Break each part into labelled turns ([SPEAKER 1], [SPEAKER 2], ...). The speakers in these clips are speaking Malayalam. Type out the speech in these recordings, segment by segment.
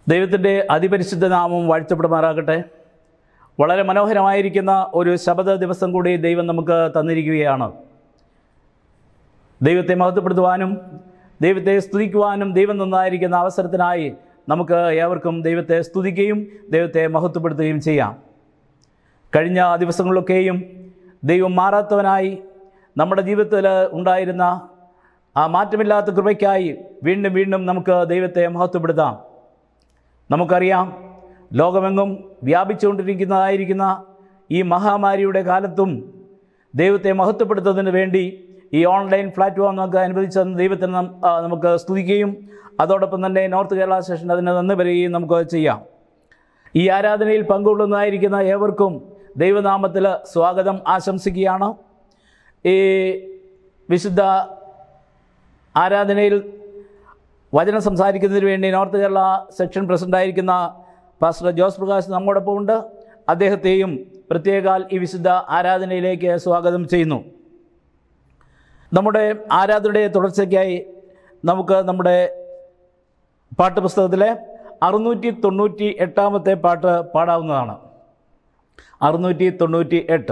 [SPEAKER 1] ദൈവത്തിൻ്റെ അതിപരിശുദ്ധ നാമം വാഴ്ത്തപ്പെടുമാറാകട്ടെ വളരെ മനോഹരമായിരിക്കുന്ന ഒരു ശബദ ദിവസം കൂടി ദൈവം നമുക്ക് തന്നിരിക്കുകയാണ് ദൈവത്തെ മഹത്വപ്പെടുത്തുവാനും ദൈവത്തെ സ്തുതിക്കുവാനും ദൈവം നന്നായിരിക്കുന്ന അവസരത്തിനായി നമുക്ക് ഏവർക്കും ദൈവത്തെ സ്തുതിക്കുകയും ദൈവത്തെ മഹത്വപ്പെടുത്തുകയും ചെയ്യാം കഴിഞ്ഞ ദിവസങ്ങളിലൊക്കെയും ദൈവം മാറാത്തവനായി നമ്മുടെ ജീവിതത്തിൽ ഉണ്ടായിരുന്ന ആ മാറ്റമില്ലാത്ത കൃപയ്ക്കായി വീണ്ടും വീണ്ടും നമുക്ക് ദൈവത്തെ മഹത്വപ്പെടുത്താം നമുക്കറിയാം ലോകമെങ്ങും വ്യാപിച്ചുകൊണ്ടിരിക്കുന്നതായിരിക്കുന്ന ഈ മഹാമാരിയുടെ കാലത്തും ദൈവത്തെ മഹത്വപ്പെടുത്തുന്നതിന് വേണ്ടി ഈ ഓൺലൈൻ പ്ലാറ്റ്ഫോം നമുക്ക് അനുവദിച്ച ദൈവത്തിന് നം- ആ, നമുക്ക് സ്തുതിക്കുകയും അതോടൊപ്പം തന്നെ നോർത്ത് കേരള സ്റ്റേഷൻ അതിന് നന്ദി പറയുകയും നമുക്ക് ചെയ്യാം ഈ ആരാധനയിൽ പങ്കുകൊള്ളുന്നതായിരിക്കുന്ന ഏവർക്കും ദൈവനാമത്തിൽ സ്വാഗതം ആശംസിക്കുകയാണ് ഈ വിശുദ്ധ ആരാധനയിൽ വചനം സംസാരിക്കുന്നതിന് വേണ്ടി നോർത്ത് കേരള സെക്ഷൻ പ്രസിഡൻ്റായിരിക്കുന്ന പാസ്റ്റർ ജോസ് പ്രകാശ് നമ്മോടൊപ്പം ഉണ്ട് അദ്ദേഹത്തെയും പ്രത്യേകാൽ ഈ വിശുദ്ധ ആരാധനയിലേക്ക് സ്വാഗതം ചെയ്യുന്നു നമ്മുടെ ആരാധനയുടെ തുടർച്ചയ്ക്കായി നമുക്ക് നമ്മുടെ പാട്ടുപുസ്തകത്തിലെ അറുന്നൂറ്റി തൊണ്ണൂറ്റി എട്ടാമത്തെ പാട്ട് പാടാവുന്നതാണ് അറുന്നൂറ്റി തൊണ്ണൂറ്റി എട്ട്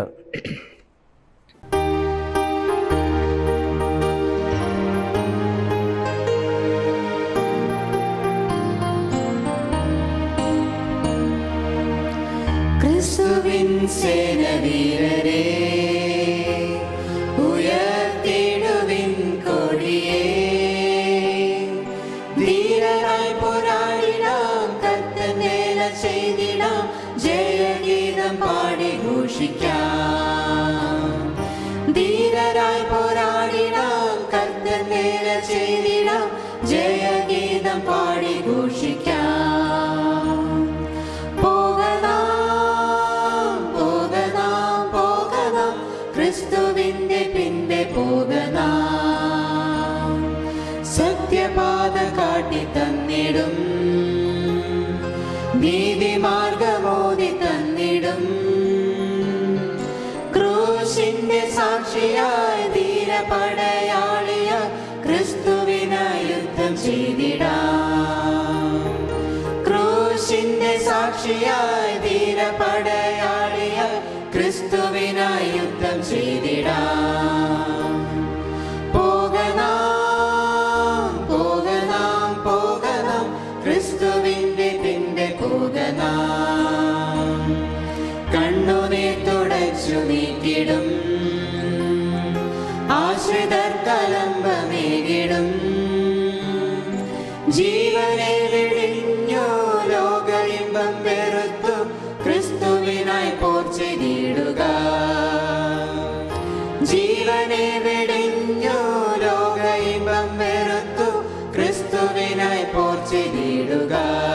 [SPEAKER 2] ക്രിസ്തുവിൻ സേനവീരരെ ഉയർത്തിടുവിൻ കൊടിയേ ധീരനായി പോരാടിടാം കർത്തൻ വേല ചെയ്തിടാം ജയഗീതം പാടി ഘോഷിക്കാം ധീരരായി പോരാടിടാം കർത്തൻ വേല ചെയ്തിടാം ജയഗീതം പാടി ഘോഷിക്കാം പോകണം പോകണം പോകണം ക്രിസ്തുവിന്റെ പിൻപെ പോകണം സത്യപാത കാട്ടി തന്നിടും നീതിമാർഗമോതി തന്നിടും ക്രൂശിന്റെ സാക്ഷിയായ ധീരപടയാളിയ ക്രിസ്തുവിനായി യുദ്ധം ചെയ്തിടാം ക്രൂശിന്റെ സാക്ഷിയായ ധീരപടയാളിയ ക്രിസ്തുവിനായി യുദ്ധം ചെയ്തിടാം പോകണം പോകണം പോകണം ക്രിസ്തുവിന്റെ പിന്റെ പോകണം കണ്ണുനീർ തുടച്ചു നീക്കിടും ആശ്രിതർ കലമ്പമേകിടും ജീവനെ വെടിഞ്ഞു ലോകലിംബം വെറുത്തു ക്രിസ്തുവിനായി പോർ ചെയ്തിടുക ജീവനെ വെടിഞ്ഞു ലോകലിംബം വെറുത്തു ക്രിസ്തുവിനായി പോർ ചെയ്തിടുക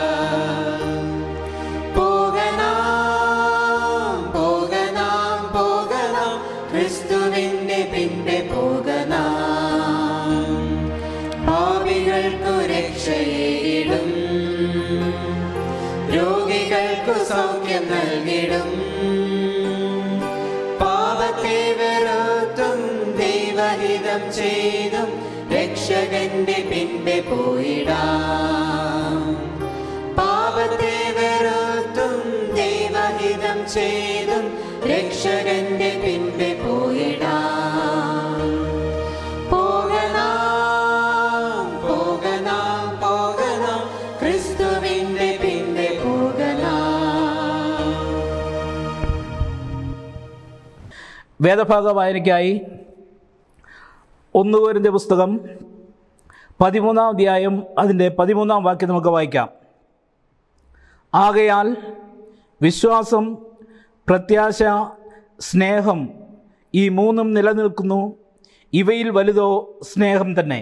[SPEAKER 2] പോകണം പോകണം പോകണം ക്രിസ്തുവിന്റെ പിന്റെ പോകണം പാപികൾക്കു രക്ഷയേകിടും രോഗികൾക്കു സൗഖ്യം നൽകിടും പാപത്തെ വെറുത്തും ദൈവഹിതം ചെയ്തും രക്ഷകന്റെ പിൻപെ പോയിടാം പാപത്തെ വെറുത്തും ദൈവഹിതം ചെയ്തും രക്ഷകന്റെ പിൻപെ പോയിടാം പോകണം പോകണം പോകണം ക്രിസ്തുവിന്റെ പിൻപെ പോകണം
[SPEAKER 1] വേദഭാഗ വായനയ്ക്കായി ഒന്നുകോരിൻ്റെ പുസ്തകം പതിമൂന്നാം അധ്യായം അതിൻ്റെ പതിമൂന്നാം വാക്യം നമുക്ക് വായിക്കാം ആകയാൽ വിശ്വാസം പ്രത്യാശ സ്നേഹം ഈ മൂന്നും നിലനിൽക്കുന്നു ഇവയിൽ വലുതോ സ്നേഹം തന്നെ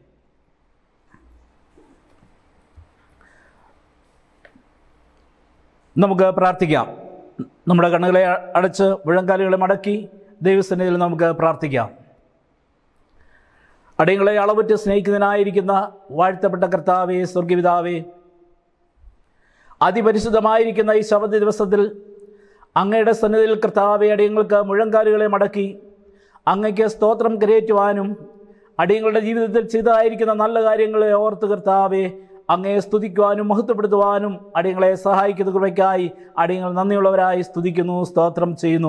[SPEAKER 1] നമുക്ക് പ്രാർത്ഥിക്കാം നമ്മുടെ കണ്ണുകളെ അ- അടച്ച് മുഴങ്കാലുകളെ മടക്കി ദൈവസന്നിധിയിൽ നമുക്ക് പ്രാർത്ഥിക്കാം അടിയങ്ങളെ അളവുറ്റ് സ്നേഹിക്കുന്നതിനായിരിക്കുന്ന വാഴ്ത്തപ്പെട്ട കർത്താവേ സ്വർഗപിതാവേ അതിപരിശുദ്ധമായിരിക്കുന്ന ഈ ശബദ ദിവസത്തിൽ അങ്ങയുടെ സന്നിധിയിൽ കർത്താവെ അടിയങ്ങൾക്ക് മുഴങ്കാലുകളെ മടക്കി അങ്ങയ്ക്ക് സ്തോത്രം കരയേറ്റുവാനും അടിയങ്ങളുടെ ജീവിതത്തിൽ ചെയ്തതായിരിക്കുന്ന നല്ല കാര്യങ്ങളെ ഓർത്ത് കർത്താവെ അങ്ങയെ സ്തുതിക്കുവാനും മഹത്വപ്പെടുത്തുവാനും അടിയങ്ങളെ സഹായിക്കുന്ന കൃപയ്ക്കായി അടിയങ്ങൾ നന്ദിയുള്ളവരായി സ്തുതിക്കുന്നു സ്തോത്രം ചെയ്യുന്നു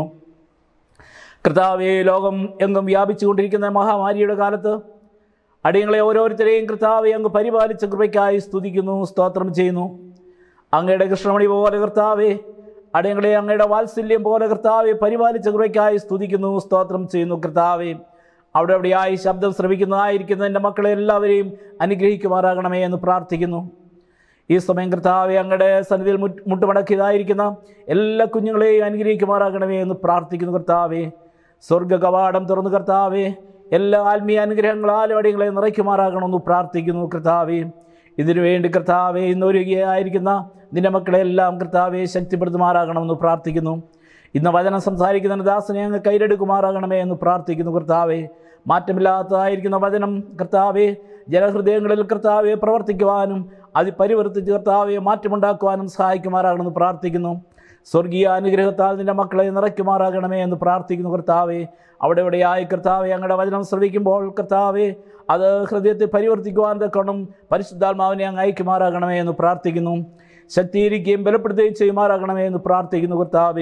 [SPEAKER 1] കർത്താവെ ലോകം എങ്ങും വ്യാപിച്ചുകൊണ്ടിരിക്കുന്ന മഹാമാരിയുടെ കാലത്ത് അടിയങ്ങളെ ഓരോരുത്തരെയും കർത്താവെ അങ്ങ് പരിപാലിച്ച കൃപയ്ക്കായി സ്തുതിക്കുന്നു സ്തോത്രം ചെയ്യുന്നു അങ്ങയുടെ കൃഷ്ണമണി പോലെ കർത്താവെ അടിയങ്ങളെ അങ്ങയുടെ വാത്സല്യം പോലെ കർത്താവെ പരിപാലിച്ച കൃപയ്ക്കായി സ്തുതിക്കുന്നു സ്തോത്രം ചെയ്യുന്നു കർത്താവെ അവിടെ അവിടെയായി ശബ്ദം ശ്രമിക്കുന്നതായിരിക്കുന്ന എൻ്റെ മക്കളെ എല്ലാവരെയും അനുഗ്രഹിക്കുമാറാകണമേ എന്ന് പ്രാർത്ഥിക്കുന്നു ഈ സമയം കർത്താവെ അങ്ങയുടെ സന്നിധിയിൽ മുറ്റ് മുട്ടുമടക്കിയതായിരിക്കുന്ന എല്ലാ കുഞ്ഞുങ്ങളെയും അനുഗ്രഹിക്കുമാറാകണമേ എന്ന് പ്രാർത്ഥിക്കുന്നു കർത്താവെ സ്വർഗ കവാടം തുറന്നു കർത്താവെ എല്ലാ ആത്മീയ അനുഗ്രഹങ്ങളാലും അടിയങ്ങളെ നിറയ്ക്കുമാറാകണമെന്ന് പ്രാർത്ഥിക്കുന്നു കർത്താവെ ഇതിനു വേണ്ടി കർത്താവെ ഇന്ന് ഒരുങ്ങിയായിരിക്കുന്ന നിന്റെ മക്കളെ എല്ലാം കർത്താവെ ശക്തിപ്പെടുത്തുമാറാകണമെന്ന് പ്രാർത്ഥിക്കുന്നു ഇന്ന് വചനം സംസാരിക്കുന്ന ദാസനെ അങ്ങ് കൈരെടുക്കുമാറാകണമേ എന്ന് പ്രാർത്ഥിക്കുന്നു കർത്താവെ മാറ്റമില്ലാത്തതായിരിക്കുന്ന വചനം കർത്താവെ ജനഹൃദയങ്ങളിൽ കർത്താവെ പ്രവർത്തിക്കുവാനും അത് പരിവർത്തിച്ച് കർത്താവെ മാറ്റമുണ്ടാക്കുവാനും സഹായിക്കുമാറാകണമെന്ന് പ്രാർത്ഥിക്കുന്നു സ്വർഗീയ അനുഗ്രഹത്താൽ നിന്റെ മക്കളെ നിറയ്ക്കുമാറാകണമേ എന്ന് പ്രാർത്ഥിക്കുന്നു കർത്താവെ അവിടെ ഇവിടെയായി കർത്താവെ അങ്ങയുടെ വചനം ശ്രവിക്കുമ്പോൾ കർത്താവെ അത് ഹൃദയത്തെ പരിവർത്തിക്കുവാൻ തക്കണം പരിശുദ്ധാത്മാവിനെ അങ്ങ് അയക്കുമാറാകണമേ എന്ന് പ്രാർത്ഥിക്കുന്നു ശക്തീകരിക്കുകയും ബലപ്പെടുത്തുകയും ചെയ്യുമാറാകണമേ എന്ന് പ്രാർത്ഥിക്കുന്നു കർത്താവെ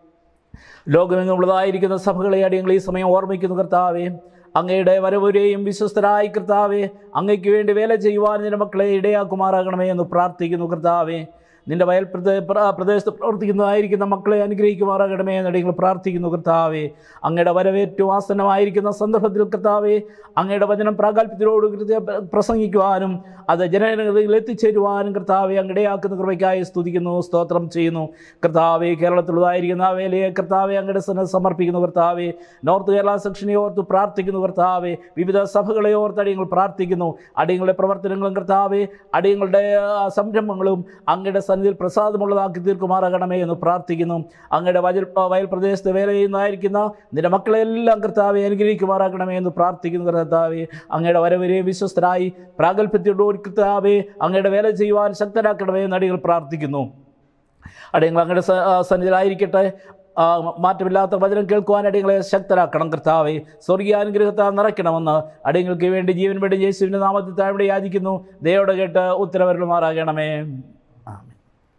[SPEAKER 1] ലോകമെങ്ങുള്ളതായിരിക്കുന്ന സഭകളെ അടിയങ്ങൾ ഈ സമയം ഓർമ്മിക്കുന്നു കർത്താവെ അങ്ങയുടെ വരവുരെയും വിശ്വസ്തരായി കർത്താവെ അങ്ങയ്ക്ക് വേണ്ടി വേല ചെയ്യുവാൻ നിന്റെ മക്കളെ ഇടയാക്കുമാറാകണമേ എന്ന് പ്രാർത്ഥിക്കുന്നു കർത്താവെ നിന്റെ വയൽ പ്രദേ പ്ര- പ്രദേശത്ത് പ്രവർത്തിക്കുന്നതായിരിക്കുന്ന മക്കളെ അനുഗ്രഹിക്കുമാറാകണമേ എന്ന് അടിയങ്ങൾ പ്രാർത്ഥിക്കുന്നു കർത്താവെ അങ്ങയുടെ വരവേറ്റവും ആസന്നമായിരിക്കുന്ന സന്ദർഭത്തിൽ കർത്താവെ അങ്ങയുടെ വചനം പ്രാഗൽഭ്യത്തിനോട് കൃത്യ പ്രസംഗിക്കുവാനും അത് ജനങ്ങളിൽ എത്തിച്ചേരുവാനും കർത്താവെ അങ്ങടെയാക്കുന്ന കൃപയ്ക്കായി സ്തുതിക്കുന്നു സ്തോത്രം ചെയ്യുന്നു കർത്താവെ കേരളത്തിലുള്ളതായിരിക്കുന്ന ആ വേലയെ കർത്താവെ അങ്ങയുടെ സന്നിധി സമർപ്പിക്കുന്നു കർത്താവെ നോർത്ത് കേരള സെക്ഷനെ ഓർത്ത് പ്രാർത്ഥിക്കുന്നു കർത്താവെ വിവിധ സഭകളെ ഓർത്ത് അടിയങ്ങൾ പ്രാർത്ഥിക്കുന്നു അടിയങ്ങളുടെ പ്രവർത്തനങ്ങളും കർത്താവെ അടിയങ്ങളുടെ ആ, സംരംഭങ്ങളും അങ്ങയുടെ സന്നിധിയിൽ പ്രസാദമുള്ളതാക്കി തീർക്കുമാറാകണമേ എന്ന് പ്രാർത്ഥിക്കുന്നു അങ്ങയുടെ വയൽ വയൽ പ്രദേശത്ത് വേല ചെയ്യുന്നതായിരിക്കുന്ന നിന്റെ മക്കളെല്ലാം കർത്താവെ അനുഗ്രഹിക്കുമാറാകണമേ എന്ന് പ്രാർത്ഥിക്കുന്നു കർത്താവെ അങ്ങയുടെ വരവരെ വിശ്വസ്തരായി പ്രാഗൽഭ്യത്തോടുകൂടി കർത്താവെ അങ്ങയുടെ വേല ചെയ്യുവാൻ ശക്തരാക്കണമേ എന്ന് അടികൾ പ്രാർത്ഥിക്കുന്നു അടിയങ്ങൾ അങ്ങയുടെ സ- ആ, സന്നിധിയിലായിരിക്കട്ടെ ആ, മാറ്റമില്ലാത്ത വചനം കേൾക്കുവാൻ അടിയങ്ങളെ ശക്തരാക്കണം കർത്താവെ സ്വർഗീയാനുഗ്രഹത്താൽ നിറയ്ക്കണമെന്ന് അടിയങ്ങൾക്ക് വേണ്ടി ജീവൻ വേണ്ടി യേശുവിൻ്റെ നാമത്തിൽ താഴ്വിടെ യാചിക്കുന്നു ദയോടെ കേട്ട് ഉത്തരവരുമാറാകണമേ ആമേൻ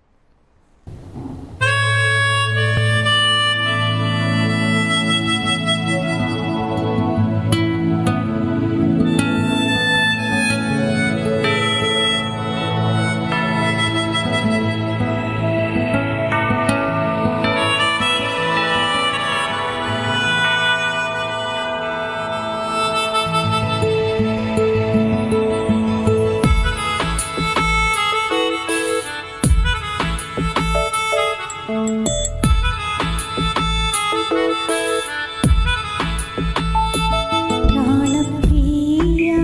[SPEAKER 3] പ്രാണപ്രിയ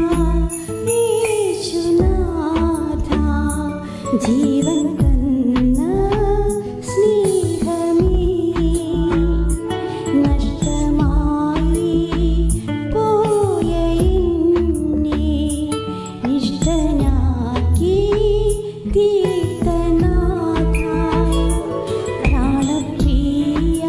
[SPEAKER 3] യേശുനാഥ ജീവൻ തന്ന സ്നേഹമേ നഷ്ടമായി പോയ എന്നെ ഇഷ്ടനാക്കി തീർത്തനാഥ പ്രാണപ്രിയ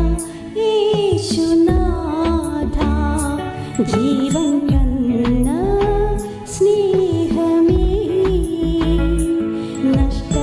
[SPEAKER 3] യേശുനാഥ ജീവൻ തന്ന സ്നേഹമേ നഷ്ടമായി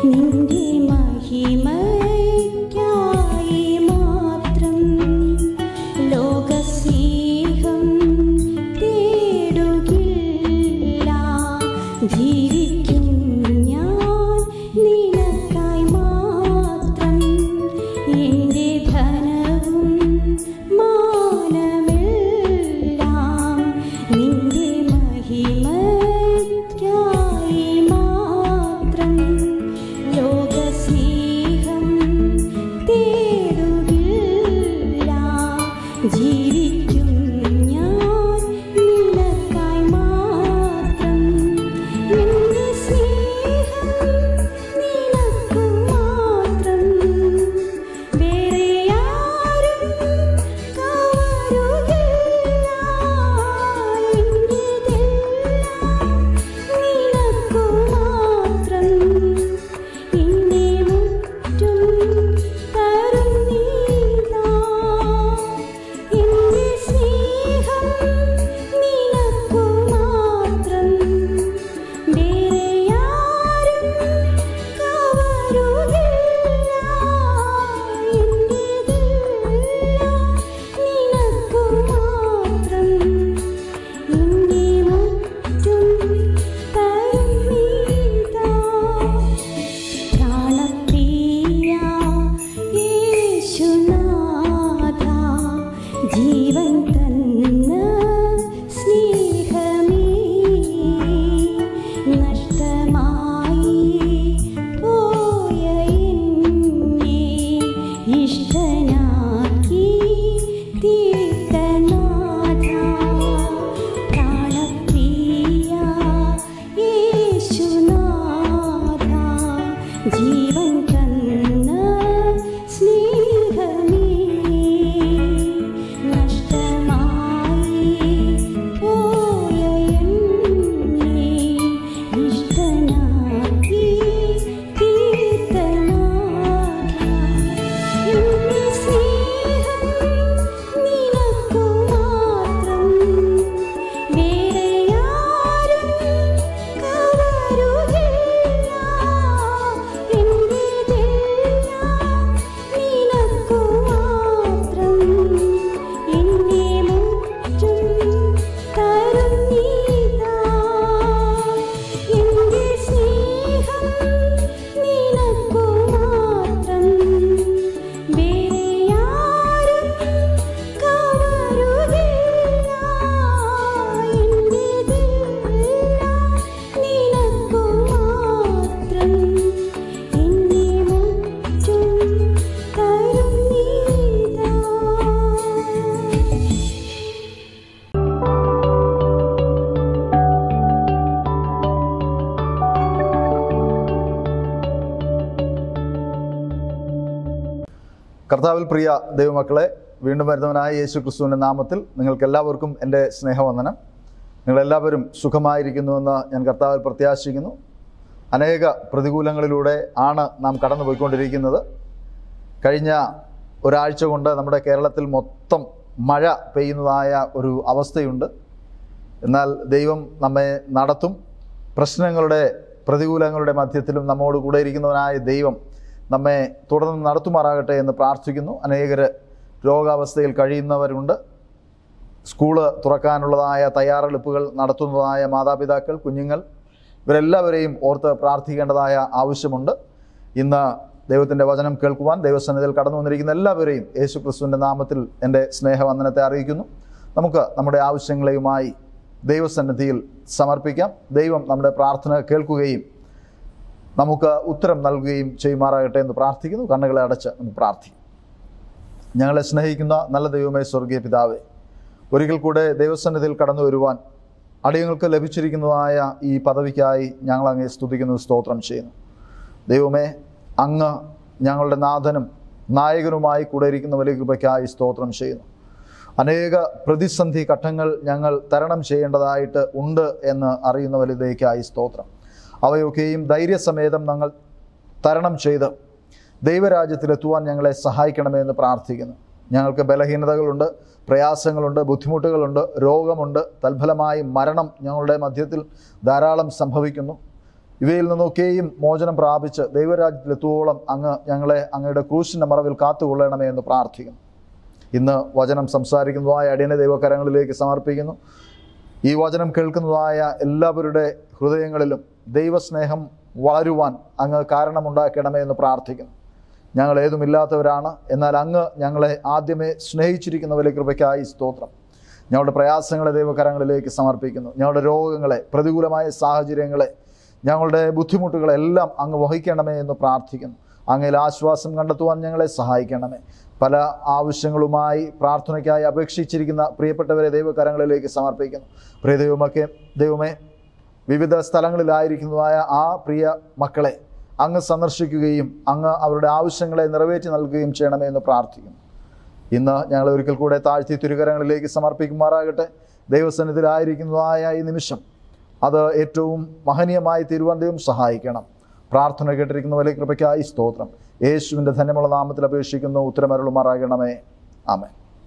[SPEAKER 3] നിന്റെ മഹിമയ്ക്കായി മാത്രം ലോകസ്നേഹം തേടുകില്ല ജീവിക്കും ഞാൻ നിനക്കായി മാത്രം എൻ്റെ ധനവും മാനമെല്ലാം നിന്റെ മഹിമയ്ക്കായി മാത്രം ലോകസ്നേഹം തേടുകില്ല ജീവിക്കും ഞാൻ നിനക്കായി മാത്രം നിന്റെ സ്നേഹം നിനക്കു മാത്രം വേറെ ആരും കവരുകില്ല എന്റേതെല്ലാം നിനക്കു മാത്രം എന്നെ മുറ്റും തരും നീതാ എന്റെ സ്നേഹം നിനക്കു മാത്രം വേറെ ആരും കവരുകില്ല എന്റേതെല്ലാം നിനക്കു മാത്രം എന്നെ മുറ്റും തരും നീതാ പ്രാണപ്രിയ യേശുനാഥ ജീവൻ തന്ന സ്നേഹമേ നഷ്ടമായി പോയ എന്നെ ഇഷ്ടനാക്കി തീർത്തനാഥ പ്രാണപ്രിയ യേശുനാഥ ജീവൻ തന്ന സ്നേഹമേ നഷ്ടമായി പോയ എന്നെ ഇഷ്ടനാക്കി തീർത്തനാഥ എന്റെ സ്നേഹം നിനക്കു മാത്രം വേറെ ആരും കവരുകില്ല എന്റേതെല്ലാം നിനക്കു മാത്രം എന്നെ മുറ്റും തരും നീതാ എന്റെ സ്നേഹം നിനക്കു മാത്രം വേറെ ആരും കവരുകില്ല എന്റേതെല്ലാം നിനക്കു മാത്രം എന്നെ മുറ്റും തരും നീതാ
[SPEAKER 4] കർത്താവിൽ പ്രിയ ദൈവമക്കളെ വീണ്ടും വരുന്നവനായ യേശു ക്രിസ്തുവിൻ്റെ നാമത്തിൽ നിങ്ങൾക്ക് എല്ലാവർക്കും എൻ്റെ സ്നേഹവന്ദനം നിങ്ങളെല്ലാവരും സുഖമായിരിക്കുന്നുവെന്ന് ഞാൻ കർത്താവിൽ പ്രത്യാശിക്കുന്നു അനേക പ്രതികൂലങ്ങളിലൂടെ ആണ് നാം കടന്നു പോയിക്കൊണ്ടിരിക്കുന്നത് കഴിഞ്ഞ ഒരാഴ്ച കൊണ്ട് നമ്മുടെ കേരളത്തിൽ മൊത്തം മഴ പെയ്യുന്നതായ ഒരു അവസ്ഥയുണ്ട് എന്നാൽ ദൈവം നമ്മെ നടത്തും പ്രശ്നങ്ങളുടെ പ്രതികൂലങ്ങളുടെ മധ്യത്തിലും നമ്മോട് കൂടെ ഇരിക്കുന്നവനായ ദൈവം നമ്മെ തുടർന്ന് നടത്തുമാറാകട്ടെ എന്ന് പ്രാർത്ഥിക്കുന്നു അനേകർ രോഗാവസ്ഥയിൽ കഴിയുന്നവരുണ്ട് സ്കൂള് തുറക്കാനുള്ളതായ തയ്യാറെടുപ്പുകൾ നടത്തുന്നതായ മാതാപിതാക്കൾ കുഞ്ഞുങ്ങൾ ഇവരെല്ലാവരെയും ഓർത്ത് പ്രാർത്ഥിക്കേണ്ടതായ ആവശ്യമുണ്ട് ഇന്ന് ദൈവത്തിൻ്റെ വചനം കേൾക്കുവാൻ ദൈവസന്നിധിയിൽ കടന്നു വന്നിരിക്കുന്ന എല്ലാവരെയും യേശു ക്രിസ്തുവിൻ്റെ നാമത്തിൽ എൻ്റെ സ്നേഹവന്ദനത്തെ അറിയിക്കുന്നു നമുക്ക് നമ്മുടെ ആവശ്യങ്ങളെയുമായി ദൈവസന്നിധിയിൽ സമർപ്പിക്കാം ദൈവം നമ്മുടെ പ്രാർത്ഥന കേൾക്കുകയും നമുക്ക് ഉത്തരം നൽകുകയും ചെയ്യുമാറാകട്ടെ എന്ന് പ്രാർത്ഥിക്കുന്നു കണ്ണുകളെ അടച്ച് നമുക്ക് പ്രാർത്ഥിക്കും ഞങ്ങളെ സ്നേഹിക്കുന്ന നല്ല ദൈവമേ സ്വർഗീയ പിതാവേ ഒരിക്കൽ കൂടെ ദൈവസന്നിധിയിൽ കടന്നു വരുവാൻ അടിയങ്ങൾക്ക് ലഭിച്ചിരിക്കുന്നതായ ഈ പദവിക്കായി ഞങ്ങൾ അങ്ങേ സ്തുതിക്കുന്നു സ്തോത്രം ചെയ്യുന്നു ദൈവമേ അങ്ങ് ഞങ്ങളുടെ നാഥനും നായകനുമായി കൂടെ ഇരിക്കുന്ന വലിയ കൃപയ്ക്കായി സ്തോത്രം ചെയ്യുന്നു അനേക പ്രതിസന്ധി ഘട്ടങ്ങൾ ഞങ്ങൾ തരണം ചെയ്യേണ്ടതായിട്ട് ഉണ്ട് എന്ന് അറിയുന്ന വലുതേക്കായി സ്തോത്രം അവയൊക്കെയും ധൈര്യസമേതം ഞങ്ങൾ തരണം ചെയ്ത് ദൈവരാജ്യത്തിലെത്തുവാൻ ഞങ്ങളെ സഹായിക്കണമേ എന്ന് പ്രാർത്ഥിക്കുന്നു ഞങ്ങൾക്ക് ബലഹീനതകളുണ്ട് പ്രയാസങ്ങളുണ്ട് ബുദ്ധിമുട്ടുകളുണ്ട് രോഗമുണ്ട് തൽഫലമായി മരണം ഞങ്ങളുടെ മധ്യത്തിൽ ധാരാളം സംഭവിക്കുന്നു ഇവയിൽ നിന്നൊക്കെയും മോചനം പ്രാപിച്ച് ദൈവരാജ്യത്തിലെത്തോളം അങ്ങ് ഞങ്ങളെ അങ്ങയുടെ ക്രൂശിൻ്റെ മറവിൽ കാത്തുകൊള്ളണമേ എന്ന് പ്രാർത്ഥിക്കുന്നു ഇന്ന് വചനം സംസാരിക്കുന്നതായ അടിയനെ ദൈവകരങ്ങളിലേക്ക് സമർപ്പിക്കുന്നു ഈ വചനം കേൾക്കുന്നതായ എല്ലാവരുടെ ഹൃദയങ്ങളിലും ദൈവസ്നേഹം വളരുവാൻ അങ്ങ് കാരണമുണ്ടാക്കണമേ എന്ന് പ്രാർത്ഥിക്കുന്നു ഞങ്ങൾ ഏതുമില്ലാത്തവരാണ് എന്നാൽ അങ്ങ് ഞങ്ങളെ ആദ്യമേ സ്നേഹിച്ചിരിക്കുന്നവരെ കൃപയ്ക്കായി സ്തോത്രം ഞങ്ങളുടെ പ്രയാസങ്ങളെ ദൈവകരങ്ങളിലേക്ക് സമർപ്പിക്കുന്നു ഞങ്ങളുടെ രോഗങ്ങളെ പ്രതികൂലമായ സാഹചര്യങ്ങളെ ഞങ്ങളുടെ ബുദ്ധിമുട്ടുകളെല്ലാം അങ്ങ് വഹിക്കണമേ എന്ന് പ്രാർത്ഥിക്കുന്നു അങ്ങയിൽ ആശ്വാസം കണ്ടെത്തുവാൻ ഞങ്ങളെ സഹായിക്കണമേ പല ആവശ്യങ്ങളുമായി പ്രാർത്ഥനയ്ക്കായി അപേക്ഷിച്ചിരിക്കുന്ന പ്രിയപ്പെട്ടവരെ ദൈവകരങ്ങളിലേക്ക് സമർപ്പിക്കുന്നു പ്രിയ ദൈവമൊക്കെ ദൈവമേ വിവിധ സ്ഥലങ്ങളിലായിരിക്കുന്നതായ ആ പ്രിയ മക്കളെ അങ്ങ് സന്ദർശിക്കുകയും അങ്ങ് അവരുടെ ആവശ്യങ്ങളെ നിറവേറ്റി നൽകുകയും ചെയ്യണമേ എന്ന് പ്രാർത്ഥിക്കുന്നു ഇന്ന് ഞങ്ങൾ ഒരിക്കൽ കൂടെ താഴ്ത്തി തിരുകരങ്ങളിലേക്ക് സമർപ്പിക്കുമാറാകട്ടെ ദൈവസന്നിധിയിലായിരിക്കുന്നതായ ഈ നിമിഷം അത് ഏറ്റവും മഹനീയമായി തീരുവാൻ ദൈവം സഹായിക്കണം പ്രാർത്ഥന കേട്ടിരിക്കുന്നവരെ കൃപയ്ക്കായി സ്തോത്രം യേശുവിൻ്റെ ധന്യമുള്ള നാമത്തിൽ അപേക്ഷിക്കുന്നു ഉത്തരമരുളുമാറാകണമേ ആമേ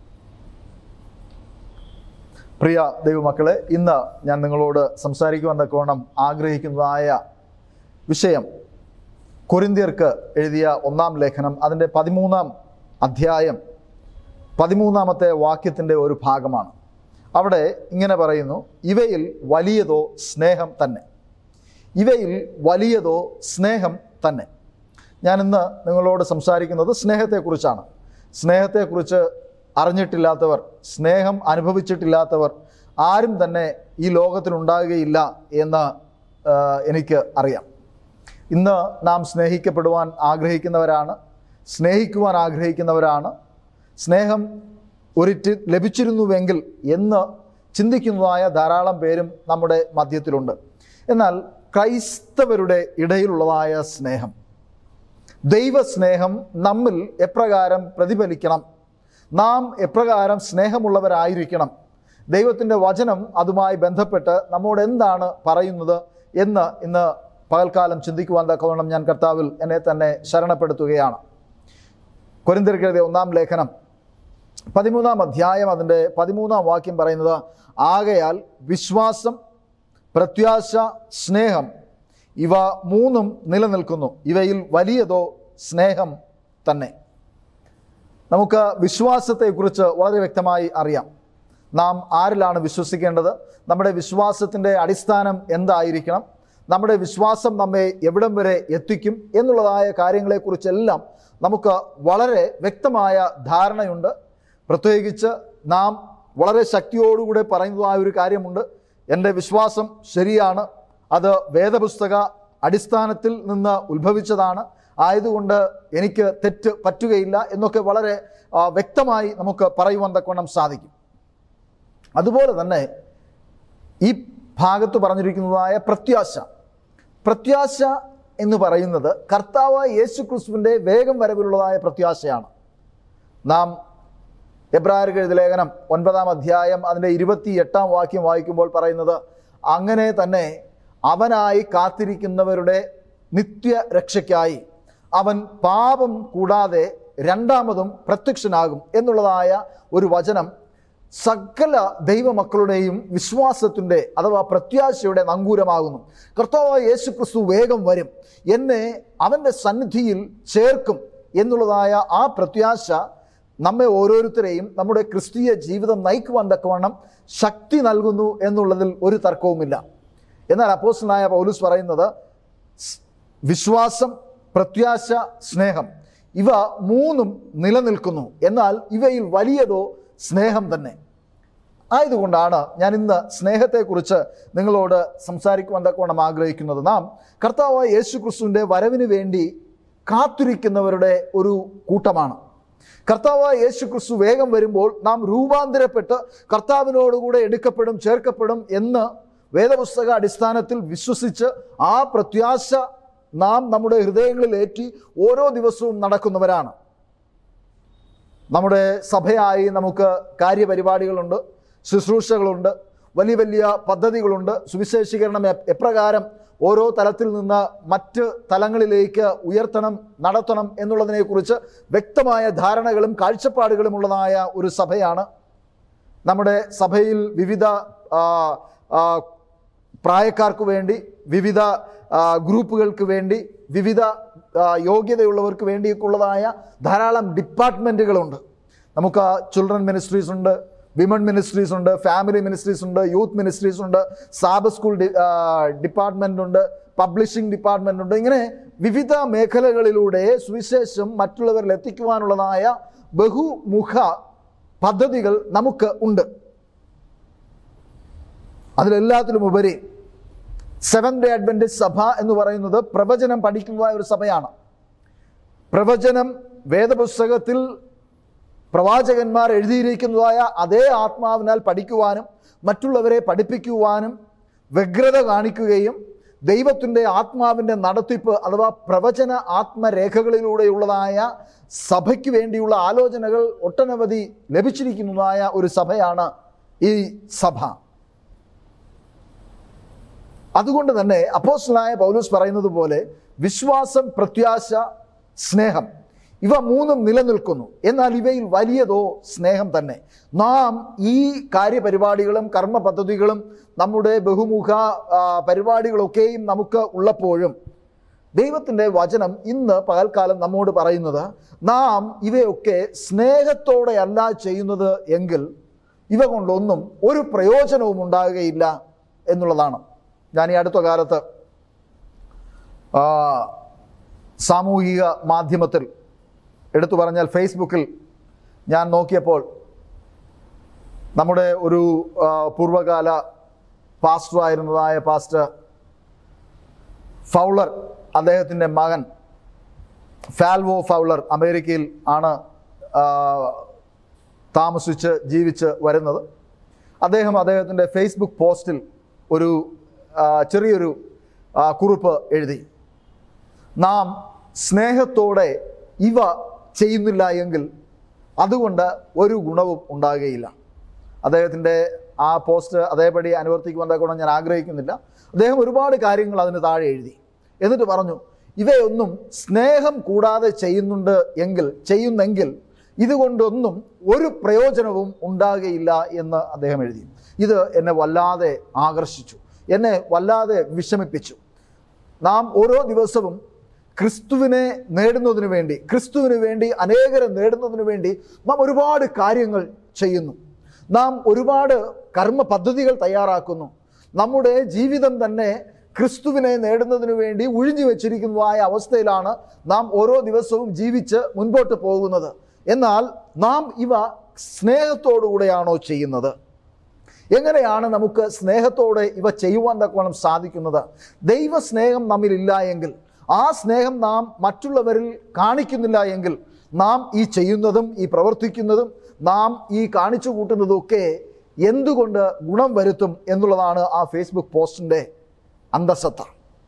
[SPEAKER 4] പ്രിയ ദൈവമക്കളെ ഇന്ന് ഞാൻ നിങ്ങളോട് സംസാരിക്കുവാൻ തക്കവണ്ണം ആഗ്രഹിക്കുന്നതായ വിഷയം കൊരിന്തിയർക്ക് എഴുതിയ ഒന്നാം ലേഖനം അതിൻ്റെ പതിമൂന്നാം അധ്യായം പതിമൂന്നാമത്തെ വാക്യത്തിൻ്റെ ഒരു ഭാഗമാണ് അവിടെ ഇങ്ങനെ പറയുന്നു ഇവയിൽ വലിയതോ സ്നേഹം തന്നെ ഇവയിൽ വലിയതോ സ്നേഹം തന്നെ ഞാൻ ഇന്ന് നിങ്ങളോട് സംസാരിക്കുന്നത് സ്നേഹത്തെക്കുറിച്ചാണ് സ്നേഹത്തെക്കുറിച്ച് അറിഞ്ഞിട്ടില്ലാത്തവർ സ്നേഹം അനുഭവിച്ചിട്ടില്ലാത്തവർ ആരും തന്നെ ഈ ലോകത്തിലുണ്ടാകുകയില്ല എന്ന് ആ, എനിക്ക് അറിയാം ഇന്ന് നാം സ്നേഹിക്കപ്പെടുവാൻ ആഗ്രഹിക്കുന്നവരാണ് സ്നേഹിക്കുവാൻ ആഗ്രഹിക്കുന്നവരാണ് സ്നേഹം ഒരിറ്റ് ലഭിച്ചിരുന്നുവെങ്കിൽ എന്ന് ചിന്തിക്കുന്നതായ ധാരാളം പേരും നമ്മുടെ മധ്യത്തിലുണ്ട് എന്നാൽ ക്രൈസ്തവരുടെ ഇടയിലുള്ളതായ സ്നേഹം ദൈവസ്നേഹം നമ്മിൽ എപ്രകാരം പ്രതിഫലിക്കണം നാം എപ്രകാരം സ്നേഹമുള്ളവരായിരിക്കണം ദൈവത്തിൻ്റെ വചനം അതുമായി ബന്ധപ്പെട്ട് നമ്മോട് എന്താണ് പറയുന്നത് എന്ന് ഇന്ന് പകൽക്കാലം ചിന്തിക്കുവാൻ തക്കവണ്ണം ഞാൻ കർത്താവിൽ എന്നെ തന്നെ ശരണപ്പെടുത്തുകയാണ് കൊരിന്തിർക്കെഴുതിയ ഒന്നാം ലേഖനം പതിമൂന്നാം അധ്യായം അതിൻ്റെ പതിമൂന്നാം വാക്യം പറയുന്നത് ആകയാൽ വിശ്വാസം പ്രത്യാശ സ്നേഹം ഇവ മൂന്നും നിലനിൽക്കുന്നു ഇവയിൽ വലിയതോ സ്നേഹം തന്നെ നമുക്ക് വിശ്വാസത്തെക്കുറിച്ച് വളരെ വ്യക്തമായി അറിയാം നാം ആരിലാണ് വിശ്വസിക്കേണ്ടത് നമ്മുടെ വിശ്വാസത്തിൻ്റെ അടിസ്ഥാനം എന്തായിരിക്കണം നമ്മുടെ വിശ്വാസം നമ്മെ എവിടം വരെ എത്തിക്കും എന്നുള്ളതായ കാര്യങ്ങളെക്കുറിച്ചെല്ലാം നമുക്ക് വളരെ വ്യക്തമായ ധാരണയുണ്ട് പ്രത്യേകിച്ച് നാം വളരെ ശക്തിയോടുകൂടെ പറയുന്നതായ ഒരു കാര്യമുണ്ട് എൻ്റെ വിശ്വാസം ശരിയാണ് അത് വേദപുസ്തക അടിസ്ഥാനത്തിൽ നിന്ന് ഉത്ഭവിച്ചതാണ് ആയതുകൊണ്ട് എനിക്ക് തെറ്റ് പറ്റുകയില്ല എന്നൊക്കെ വളരെ ആ, വ്യക്തമായി നമുക്ക് പറയുവാൻ തക്കവണ്ണം സാധിക്കും അതുപോലെ തന്നെ ഈ ഭാഗത്ത് പറഞ്ഞിരിക്കുന്നതായ പ്രത്യാശ പ്രത്യാശ എന്ന് പറയുന്നത് കർത്താവായ യേശു ക്രിസ്തുവിൻ്റെ വേഗം വരവിലുള്ളതായ പ്രത്യാശയാണ് നാം എബ്രായർക്ക് എഴുതിയ ലേഖനം ഒൻപതാം അധ്യായം അതിൻ്റെ ഇരുപത്തി എട്ടാം വാക്യം വായിക്കുമ്പോൾ പറയുന്നത് അങ്ങനെ തന്നെ അവനായി കാത്തിരിക്കുന്നവരുടെ നിത്യ രക്ഷയ്ക്കായി അവൻ പാപം കൂടാതെ രണ്ടാമതും പ്രത്യക്ഷനാകും എന്നുള്ളതായ ഒരു വചനം സകല ദൈവമക്കളുടെയും വിശ്വാസത്തിൻ്റെ അഥവാ പ്രത്യാശയുടെ നങ്കൂരമാകുന്നു കർത്താവായ യേശു ക്രിസ്തു വേഗം വരും എന്നെ അവൻ്റെ സന്നിധിയിൽ ചേർക്കും എന്നുള്ളതായ ആ പ്രത്യാശ നമ്മെ ഓരോരുത്തരെയും നമ്മുടെ ക്രിസ്തീയ ജീവിതം നയിക്കുവാൻ തക്കവണ്ണം ശക്തി നൽകുന്നു എന്നുള്ളതിൽ ഒരു തർക്കവുമില്ല എന്നാൽ അപ്പോസ്റ്റലായ പൗലൂസ് പറയുന്നത് സ്- വിശ്വാസം പ്രത്യാശ സ്നേഹം ഇവ മൂന്നും നിലനിൽക്കുന്നു എന്നാൽ ഇവയിൽ വലിയതോ സ്നേഹം തന്നെ ആയതുകൊണ്ടാണ് ഞാൻ ഇന്ന് സ്നേഹത്തെക്കുറിച്ച് നിങ്ങളോട് സംസാരിക്കുവാൻ തക്കവണ്ണം ആഗ്രഹിക്കുന്നത് നാം കർത്താവായ യേശു ക്രിസ്തുവിൻ്റെ വരവിന് വേണ്ടി കാത്തിരിക്കുന്നവരുടെ ഒരു കൂട്ടമാണ് കർത്താവായ യേശു ക്രിസ്തു വേഗം വരുമ്പോൾ നാം രൂപാന്തരപ്പെട്ട് കർത്താവിനോടുകൂടെ എടുക്കപ്പെടും ചേർക്കപ്പെടും എന്ന് വേദപുസ്തക അടിസ്ഥാനത്തിൽ വിശ്വസിച്ച് ആ പ്രത്യാശ നാം നമ്മുടെ ഹൃദയങ്ങളിൽ ഏറ്റി ഓരോ ദിവസവും നടക്കുന്നവരാണ് നമ്മുടെ സഭയായി നമുക്ക് കാര്യപരിപാടികളുണ്ട് ശുശ്രൂഷകളുണ്ട് വലിയ വലിയ പദ്ധതികളുണ്ട് സുവിശേഷീകരണം എ- എപ്രകാരം ഓരോ തലത്തിൽ നിന്ന് മറ്റ് തലങ്ങളിലേക്ക് ഉയർത്തണം നടത്തണം എന്നുള്ളതിനെക്കുറിച്ച് വ്യക്തമായ ധാരണകളും കാഴ്ചപ്പാടുകളും ഉള്ളതായ ഒരു സഭയാണ് നമ്മുടെ സഭയിൽ വിവിധ ആ, ആ, പ്രായക്കാർക്ക് വേണ്ടി വിവിധ ആ, ഗ്രൂപ്പുകൾക്ക് വേണ്ടി വിവിധ ആ, യോഗ്യതയുള്ളവർക്ക് വേണ്ടിയൊക്കെയുള്ളതായ ധാരാളം ഡിപ്പാർട്ട്മെൻറ്റുകളുണ്ട് നമുക്ക് ചിൽഡ്രൻ മിനിസ്ട്രീസ് ഉണ്ട് വിമൺ മിനിസ്ട്രീസ് ഉണ്ട് ഫാമിലി മിനിസ്ട്രീസ് ഉണ്ട് യൂത്ത് മിനിസ്ട്രീസ് ഉണ്ട് സാബ് സ്കൂൾ ഡിപ്പാർട്ട്മെൻ്റ് ഉണ്ട് പബ്ലിഷിംഗ് ഡിപ്പാർട്ട്മെൻ്റ് ഉണ്ട് ഇങ്ങനെ വിവിധ മേഖലകളിലൂടെ സുവിശേഷം മറ്റുള്ളവരിൽ എത്തിക്കുവാനുള്ളതായ ബഹുമുഖ പദ്ധതികൾ നമുക്ക് ഉണ്ട് അതിലെല്ലാത്തിലും ഉപരി സെവൻ ഡേ അഡ്വൻറ്റേജ് സഭ എന്ന് പറയുന്നത് പ്രവചനം പഠിക്കുന്ന ഒരു സഭയാണ് പ്രവചനം വേദപുസ്തകത്തിൽ പ്രവാചകന്മാർ എഴുതിയിരിക്കുന്നതായ അതേ ആത്മാവിനാൽ പഠിക്കുവാനും മറ്റുള്ളവരെ പഠിപ്പിക്കുവാനും വ്യഗ്രത കാണിക്കുകയും ദൈവത്തിൻ്റെ ആത്മാവിൻ്റെ നടത്തിപ്പ് അഥവാ പ്രവചന ആത്മരേഖകളിലൂടെയുള്ളതായ സഭയ്ക്ക് വേണ്ടിയുള്ള ആലോചനകൾ ഒട്ടനവധി ലഭിച്ചിരിക്കുന്നതായ ഒരു സഭയാണ് ഈ സഭ അതുകൊണ്ട് തന്നെ അപ്പോസ്റ്റലായ പൗലൂസ് പറയുന്നത് പോലെ വിശ്വാസം പ്രത്യാശ സ്നേഹം ഇവ മൂന്നും നിലനിൽക്കുന്നു എന്നാൽ ഇവയിൽ വലിയതോ സ്നേഹം തന്നെ നാം ഈ കാര്യപരിപാടികളും കർമ്മ പദ്ധതികളും നമ്മുടെ ബഹുമുഖ ആ, പരിപാടികളൊക്കെയും നമുക്ക് ഉള്ളപ്പോഴും ദൈവത്തിൻ്റെ വചനം ഇന്ന് പകൽക്കാലം നമ്മോട് പറയുന്നത് നാം ഇവയൊക്കെ സ്നേഹത്തോടെയല്ല ചെയ്യുന്നത് എങ്കിൽ ഇവ കൊണ്ടൊന്നും ഒരു പ്രയോജനവും ഉണ്ടാകുകയില്ല എന്നുള്ളതാണ് ഞാൻ ഈ അടുത്ത കാലത്ത് ആ, സാമൂഹിക മാധ്യമത്തിൽ എടുത്തു പറഞ്ഞാൽ ഫേസ്ബുക്കിൽ ഞാൻ നോക്കിയപ്പോൾ നമ്മുടെ ഒരു ആ, പൂർവ്വകാല പാസ്റ്ററായിരുന്നതായ പാസ്റ്റർ ഫൗളർ അദ്ദേഹത്തിൻ്റെ മകൻ ഫാൽവോ ഫൗളർ അമേരിക്കയിൽ ആണ് ആ, താമസിച്ച് ജീവിച്ച് വരുന്നത് അദ്ദേഹം അദ്ദേഹത്തിൻ്റെ ഫേസ്ബുക്ക് പോസ്റ്റിൽ ഒരു ആ, ചെറിയൊരു ആ, കുറിപ്പ് എഴുതി നാം സ്നേഹത്തോടെ ഇവ ചെയ്യുന്നില്ല എങ്കിൽ അതുകൊണ്ട് ഒരു ഗുണവും ഉണ്ടാകുകയില്ല അദ്ദേഹത്തിൻ്റെ ആ പോസ്റ്റ് അതേപടി അനുവർത്തിക്കുവാൻ തക്കോണം ഞാൻ ആഗ്രഹിക്കുന്നില്ല അദ്ദേഹം ഒരുപാട് കാര്യങ്ങൾ അതിന് താഴെ എഴുതി എന്നിട്ട് പറഞ്ഞു ഇവയൊന്നും സ്നേഹം കൂടാതെ ചെയ്യുന്നുണ്ട് എങ്കിൽ ചെയ്യുന്നെങ്കിൽ ഇതുകൊണ്ടൊന്നും ഒരു പ്രയോജനവും ഉണ്ടാകുകയില്ല എന്ന് അദ്ദേഹം എഴുതി ഇത് എന്നെ വല്ലാതെ ആകർഷിച്ചു എന്നെ വല്ലാതെ വിഷമിപ്പിച്ചു നാം ഓരോ ദിവസവും ക്രിസ്തുവിനെ നേടുന്നതിന് വേണ്ടി ക്രിസ്തുവിന് വേണ്ടി അനേകരെ നേടുന്നതിന് വേണ്ടി നാം ഒരുപാട് കാര്യങ്ങൾ ചെയ്യുന്നു നാം ഒരുപാട് കർമ്മ പദ്ധതികൾ തയ്യാറാക്കുന്നു നമ്മുടെ ജീവിതം തന്നെ ക്രിസ്തുവിനെ നേടുന്നതിന് വേണ്ടി ഒഴിഞ്ഞു വെച്ചിരിക്കുന്നതായ അവസ്ഥയിലാണ് നാം ഓരോ ദിവസവും ജീവിച്ച് മുൻപോട്ട് പോകുന്നത് എന്നാൽ നാം ഇവ സ്നേഹത്തോടുകൂടെയാണോ ചെയ്യുന്നത് എങ്ങനെയാണ് നമുക്ക് സ്നേഹത്തോടെ ഇവ ചെയ്യുവാൻ തക്കവണ്ണം സാധിക്കുന്നത് ദൈവസ്നേഹം നമ്മിലില്ല എങ്കിൽ ആ സ്നേഹം നാം മറ്റുള്ളവരിൽ കാണിക്കുന്നില്ല എങ്കിൽ നാം ഈ ചെയ്യുന്നതും ഈ പ്രവർത്തിക്കുന്നതും നാം ഈ കാണിച്ചു കൂട്ടുന്നതും എന്തുകൊണ്ട് ഗുണം വരുത്തും എന്നുള്ളതാണ് ആ ഫേസ്ബുക്ക് പോസ്റ്റിൻ്റെ അന്തസത്ത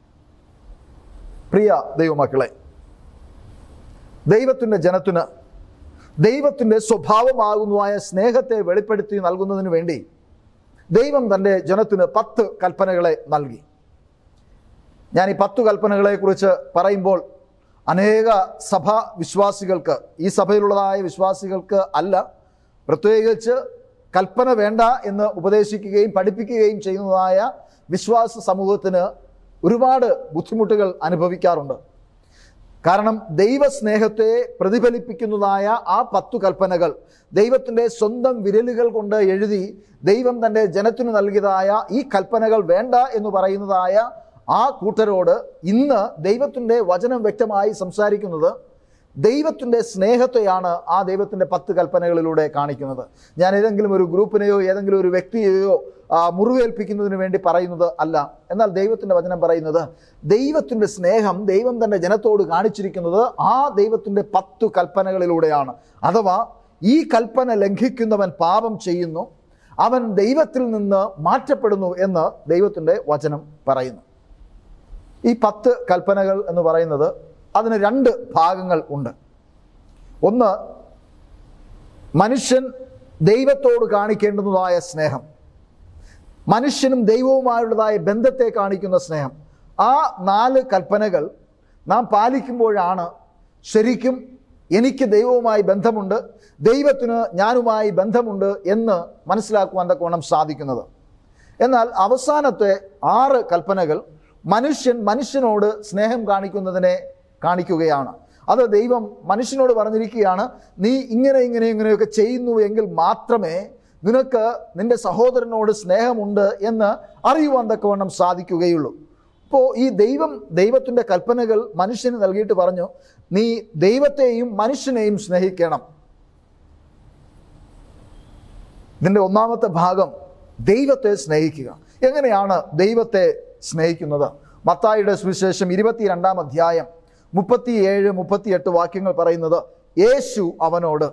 [SPEAKER 4] പ്രിയ ദൈവമക്കളെ ദൈവത്തിൻ്റെ ജനത്തിന് ദൈവത്തിൻ്റെ സ്വഭാവമാകുന്നതായ സ്നേഹത്തെ വെളിപ്പെടുത്തി നൽകുന്നതിന് വേണ്ടി ദൈവം തൻ്റെ ജനത്തിന് പത്ത് കൽപ്പനകളെ നൽകി ഞാൻ ഈ പത്തു കൽപ്പനകളെക്കുറിച്ച് പറയുമ്പോൾ അനേക സഭ വിശ്വാസികൾക്ക് ഈ സഭയിലുള്ളതായ വിശ്വാസികൾക്ക് അല്ല പ്രത്യേകിച്ച് കൽപ്പന വേണ്ട എന്ന് ഉപദേശിക്കുകയും പഠിപ്പിക്കുകയും ചെയ്യുന്നതായ വിശ്വാസ സമൂഹത്തിന് ഒരുപാട് ബുദ്ധിമുട്ടുകൾ അനുഭവിക്കാറുണ്ട് കാരണം ദൈവസ്നേഹത്തെ പ്രതിഫലിപ്പിക്കുന്നതായ ആ പത്തു കൽപ്പനകൾ ദൈവത്തിൻ്റെ സ്വന്തം വിരലുകൾ കൊണ്ട് എഴുതി ദൈവം തൻ്റെ ജനത്തിനു നൽകിയതായ ഈ കൽപ്പനകൾ വേണ്ട എന്ന് പറയുന്നതായ ആ കൂട്ടരോട് ഇന്ന് ദൈവത്തിൻ്റെ വചനം വ്യക്തമായി സംസാരിക്കുന്നത് ദൈവത്തിൻ്റെ സ്നേഹത്തെയാണ് ആ ദൈവത്തിൻ്റെ പത്ത് കൽപ്പനകളിലൂടെ കാണിക്കുന്നത് ഞാൻ ഏതെങ്കിലും ഒരു ഗ്രൂപ്പിനെയോ ഏതെങ്കിലും ഒരു വ്യക്തിയെയോ ആ, മുറിവേൽപ്പിക്കുന്നതിന് വേണ്ടി പറയുന്നത് അല്ല എന്നാൽ ദൈവത്തിൻ്റെ വചനം പറയുന്നത് ദൈവത്തിൻ്റെ സ്നേഹം ദൈവം തൻ്റെ ജനത്തോട് കാണിച്ചിരിക്കുന്നത് ആ ദൈവത്തിൻ്റെ പത്തു കൽപ്പനകളിലൂടെയാണ് അഥവാ ഈ കൽപ്പന ലംഘിക്കുന്നവൻ പാപം ചെയ്യുന്നു അവൻ ദൈവത്തിൽ നിന്ന് മാറ്റപ്പെടുന്നു എന്ന് ദൈവത്തിൻ്റെ വചനം പറയുന്നു ഈ പത്ത് കൽപ്പനകൾ എന്ന് പറയുന്നത് അതിന് രണ്ട് ഭാഗങ്ങൾ ഉണ്ട് ഒന്ന് മനുഷ്യൻ ദൈവത്തോട് കാണിക്കേണ്ടുന്നതായ സ്നേഹം മനുഷ്യനും ദൈവവുമായുള്ളതായ ബന്ധത്തെ കാണിക്കുന്ന സ്നേഹം ആ നാല് കൽപ്പനകൾ നാം പാലിക്കുമ്പോഴാണ് ശരിക്കും എനിക്ക് ദൈവവുമായി ബന്ധമുണ്ട് ദൈവത്തിന് ഞാനുമായി ബന്ധമുണ്ട് എന്ന് മനസ്സിലാക്കുവാൻ തക്കവണ്ണം സാധിക്കുന്നത് എന്നാൽ അവസാനത്തെ ആറ് കൽപ്പനകൾ മനുഷ്യൻ മനുഷ്യനോട് സ്നേഹം കാണിക്കുന്നതിനെ കാണിക്കുകയാണ് അത് ദൈവം മനുഷ്യനോട് പറഞ്ഞിരിക്കുകയാണ് നീ ഇങ്ങനെ ഇങ്ങനെ ഇങ്ങനെയൊക്കെ ചെയ്യുന്നു എങ്കിൽ മാത്രമേ നിനക്ക് നിന്റെ സഹോദരനോട് സ്നേഹമുണ്ട് എന്ന് അറിയുവാൻ തക്കവണ്ണം സാധിക്കുകയുള്ളൂ അപ്പോൾ ഈ ദൈവം ദൈവത്തിൻ്റെ കൽപ്പനകൾ മനുഷ്യന് നൽകിയിട്ട് പറഞ്ഞു നീ ദൈവത്തെയും മനുഷ്യനെയും സ്നേഹിക്കണം ഇതിൻ്റെ ഒന്നാമത്തെ ഭാഗം ദൈവത്തെ സ്നേഹിക്കുക എങ്ങനെയാണ് ദൈവത്തെ സ്നേഹിക്കുന്നത് മത്തായിയുടെ സുവിശേഷം ഇരുപത്തിരണ്ടാം അധ്യായം മുപ്പത്തിയേഴ് മുപ്പത്തിയെട്ട് വാക്യങ്ങൾ പറയുന്നത് യേശു അവനോട്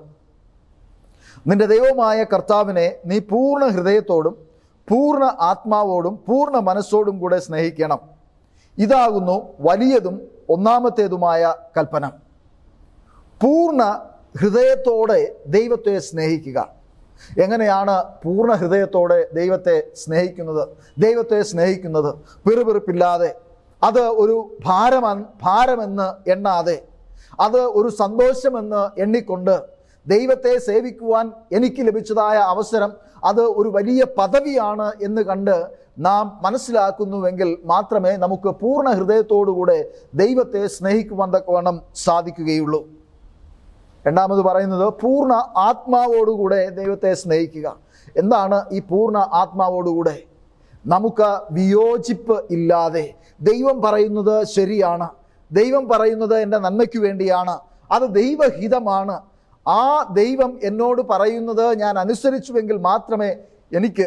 [SPEAKER 4] നിന്റെ ദൈവമായ കർത്താവിനെ നീ പൂർണ്ണ ഹൃദയത്തോടും പൂർണ്ണ ആത്മാവോടും പൂർണ്ണ മനസ്സോടും കൂടെ സ്നേഹിക്കണം ഇതാകുന്നു വലിയതും ഒന്നാമത്തേതുമായ കൽപ്പന പൂർണ്ണ ഹൃദയത്തോടെ ദൈവത്തെ സ്നേഹിക്കുക എങ്ങനെയാണ് പൂർണ്ണ ഹൃദയത്തോടെ ദൈവത്തെ സ്നേഹിക്കുന്നത് ദൈവത്തെ സ്നേഹിക്കുന്നത് പിറുപിറുപ്പില്ലാതെ അത് ഒരു ഭാരമ ഭാരമെന്ന് എണ്ണാതെ അത് ഒരു സന്തോഷമെന്ന് എണ്ണിക്കൊണ്ട് ദൈവത്തെ സേവിക്കുവാൻ എനിക്ക് ലഭിച്ചതായ അവസരം അത് ഒരു വലിയ പദവിയാണ് എന്ന് കണ്ട് നാം മനസ്സിലാക്കുന്നുവെങ്കിൽ മാത്രമേ നമുക്ക് പൂർണ്ണ ഹൃദയത്തോടുകൂടെ ദൈവത്തെ സ്നേഹിക്കുവാൻ തക്കവണ്ണം സാധിക്കുകയുള്ളൂ രണ്ടാമത് പറയുന്നത് പൂർണ്ണ ആത്മാവോടുകൂടെ ദൈവത്തെ സ്നേഹിക്കുക എന്താണ് ഈ പൂർണ്ണ ആത്മാവോടുകൂടെ നമുക്ക് വിയോജിപ്പ് ഇല്ലാതെ ദൈവം പറയുന്നത് ശരിയാണ് ദൈവം പറയുന്നത് എൻ്റെ നന്മയ്ക്ക് വേണ്ടിയാണ് അത് ദൈവഹിതമാണ് ആ ദൈവം എന്നോട് പറയുന്നത് ഞാൻ അനുസരിച്ചുവെങ്കിൽ മാത്രമേ എനിക്ക്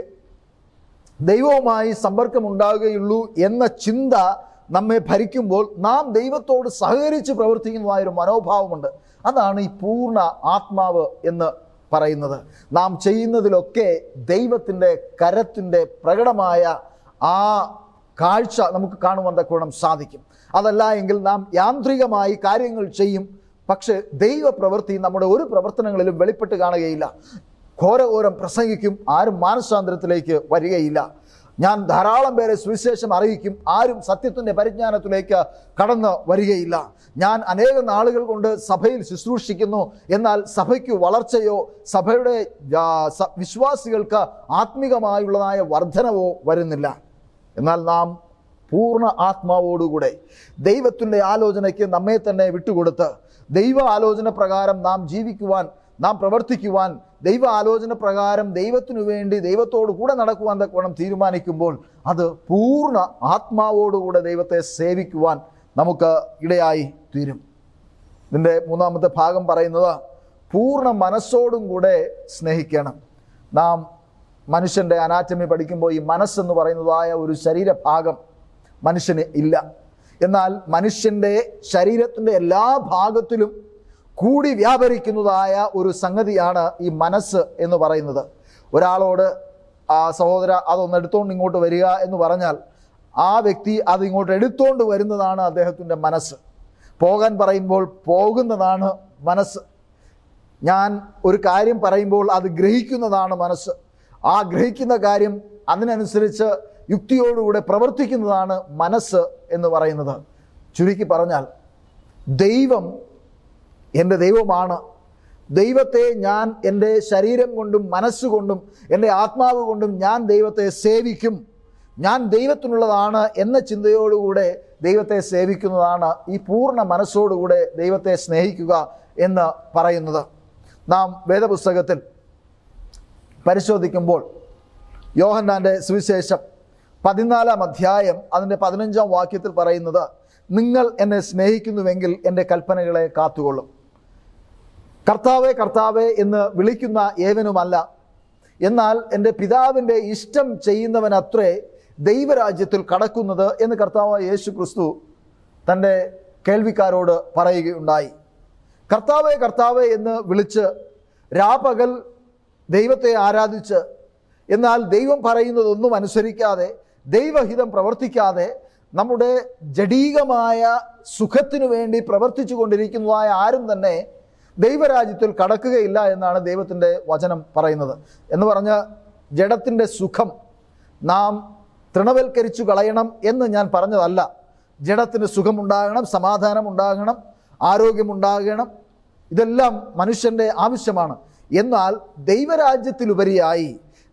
[SPEAKER 4] ദൈവവുമായി സമ്പർക്കമുണ്ടാകുകയുള്ളൂ എന്ന ചിന്ത നമ്മെ ഭരിക്കുമ്പോൾ നാം ദൈവത്തോട് സഹകരിച്ച് പ്രവർത്തിക്കുന്നതായ ഒരു മനോഭാവമുണ്ട് അതാണ് ഈ പൂർണ്ണ ആത്മാവ് എന്ന് പറയുന്നത് നാം ചെയ്യുന്നതിലൊക്കെ ദൈവത്തിൻ്റെ കരത്തിൻ്റെ പ്രകടമായ ആ കാഴ്ച നമുക്ക് കാണുവാൻ തക്കവണ്ണം സാധിക്കും അതല്ല എങ്കിൽ നാം യാന്ത്രികമായി കാര്യങ്ങൾ ചെയ്യും പക്ഷേ ദൈവപ്രവൃത്തി നമ്മുടെ ഒരു പ്രവർത്തനങ്ങളിലും വെളിപ്പെട്ട് കാണുകയില്ല ഘോരഘോരം പ്രസംഗിക്കും ആരും മാനസാന്തരത്തിലേക്ക് വരികയില്ല ഞാൻ ധാരാളം പേരെ സുവിശേഷം അറിയിക്കും ആരും സത്യത്തിൻ്റെ പരിജ്ഞാനത്തിലേക്ക് കടന്ന് വരികയില്ല ഞാൻ അനേക നാളുകൾ കൊണ്ട് സഭയിൽ ശുശ്രൂഷിക്കുന്നു എന്നാൽ സഭയ്ക്ക് വളർച്ചയോ സഭയുടെ ആ, സ- വിശ്വാസികൾക്ക് ആത്മീകമായുള്ളതായ വർധനവോ വരുന്നില്ല എന്നാൽ നാം പൂർണ്ണ ആത്മാവോടുകൂടെ ദൈവത്തിൻ്റെ ആലോചനയ്ക്ക് നമ്മെ തന്നെ വിട്ടുകൊടുത്ത് ദൈവ ആലോചന പ്രകാരം നാം ജീവിക്കുവാൻ നാം പ്രവർത്തിക്കുവാൻ ദൈവ ആലോചന പ്രകാരം ദൈവത്തിനു വേണ്ടി ദൈവത്തോട് കൂടെ നടക്കുവാൻ തക്കവണ്ണം തീരുമാനിക്കുമ്പോൾ അത് പൂർണ്ണ ആത്മാവോടുകൂടെ ദൈവത്തെ സേവിക്കുവാൻ നമുക്ക് ഇടയായി തീരും ഇതിൻ്റെ മൂന്നാമത്തെ ഭാഗം പറയുന്നത് പൂർണ്ണ മനസ്സോടും കൂടെ സ്നേഹിക്കണം നാം മനുഷ്യൻ്റെ അനാറ്റമി പഠിക്കുമ്പോൾ ഈ മനസ്സെന്ന് പറയുന്നതായ ഒരു ശരീരഭാഗം മനുഷ്യന് ഇല്ല എന്നാൽ മനുഷ്യൻ്റെ ശരീരത്തിൻ്റെ എല്ലാ ഭാഗത്തിലും കൂടി വ്യാപരിക്കുന്നതായ ഒരു സംഗതിയാണ് ഈ മനസ്സ് എന്ന് പറയുന്നത് ഒരാളോട് ആ സഹോദര അതൊന്ന് എടുത്തുകൊണ്ട് ഇങ്ങോട്ട് വരിക എന്ന് പറഞ്ഞാൽ ആ വ്യക്തി അത് ഇങ്ങോട്ട് എടുത്തുകൊണ്ട് വരുന്നതാണ് അദ്ദേഹത്തിൻ്റെ മനസ്സ് പോകാൻ പറയുമ്പോൾ പോകുന്നതാണ് മനസ്സ് ഞാൻ ഒരു കാര്യം പറയുമ്പോൾ അത് ഗ്രഹിക്കുന്നതാണ് മനസ്സ് ആ ഗ്രഹിക്കുന്ന കാര്യം അതിനനുസരിച്ച് യുക്തിയോടുകൂടെ പ്രവർത്തിക്കുന്നതാണ് മനസ്സ് എന്ന് പറയുന്നത് ചുരുക്കി പറഞ്ഞാൽ ദൈവം എൻ്റെ ദൈവമാണ് ദൈവത്തെ ഞാൻ എൻ്റെ ശരീരം കൊണ്ടും മനസ്സുകൊണ്ടും എൻ്റെ ആത്മാവ് കൊണ്ടും ഞാൻ ദൈവത്തെ സേവിക്കും ഞാൻ ദൈവത്തിനുള്ളതാണ് എന്ന ചിന്തയോടുകൂടെ ദൈവത്തെ സേവിക്കുന്നതാണ് ഈ പൂർണ്ണ മനസ്സോടുകൂടെ ദൈവത്തെ സ്നേഹിക്കുക എന്ന് പറയുന്നത് നാം വേദപുസ്തകത്തിൽ പരിശോധിക്കുമ്പോൾ യോഹന്നാൻ്റെ സുവിശേഷം പതിനാലാം അധ്യായം അതിൻ്റെ പതിനഞ്ചാം വാക്യത്തിൽ പറയുന്നത് നിങ്ങൾ എന്നെ സ്നേഹിക്കുന്നുവെങ്കിൽ എൻ്റെ കൽപ്പനകളെ കാത്തുകൊള്ളും കർത്താവേ കർത്താവേ എന്ന് വിളിക്കുന്ന ഏവനുമല്ല എന്നാൽ എൻ്റെ പിതാവിൻ്റെ ഇഷ്ടം ചെയ്യുന്നവനത്രേ ദൈവരാജ്യത്തിൽ കടക്കുന്നത് എന്ന് കർത്താവ് യേശു ക്രിസ്തു തൻ്റെ കേൾവിക്കാരോട് പറയുകയുണ്ടായി കർത്താവേ കർത്താവേ എന്ന് വിളിച്ച് രാപകൽ ദൈവത്തെ ആരാധിച്ച് എന്നാൽ ദൈവം പറയുന്നതൊന്നും അനുസരിക്കാതെ ദൈവഹിതം പ്രവർത്തിക്കാതെ നമ്മുടെ ജഡീകമായ സുഖത്തിനു വേണ്ടി പ്രവർത്തിച്ചു കൊണ്ടിരിക്കുന്നതായ ആരും തന്നെ ദൈവരാജ്യത്തിൽ കടക്കുകയില്ല എന്നാണ് ദൈവത്തിൻ്റെ വചനം പറയുന്നത് എന്ന് പറഞ്ഞ് ജഡത്തിൻ്റെ സുഖം നാം തൃണവൽക്കരിച്ചു കളയണം എന്ന് ഞാൻ പറഞ്ഞതല്ല ജഡത്തിന് സുഖമുണ്ടാകണം സമാധാനം ഉണ്ടാകണം ആരോഗ്യമുണ്ടാകണം ഇതെല്ലാം മനുഷ്യൻ്റെ ആവശ്യമാണ് എന്നാൽ ദൈവരാജ്യത്തിലുപരിയായി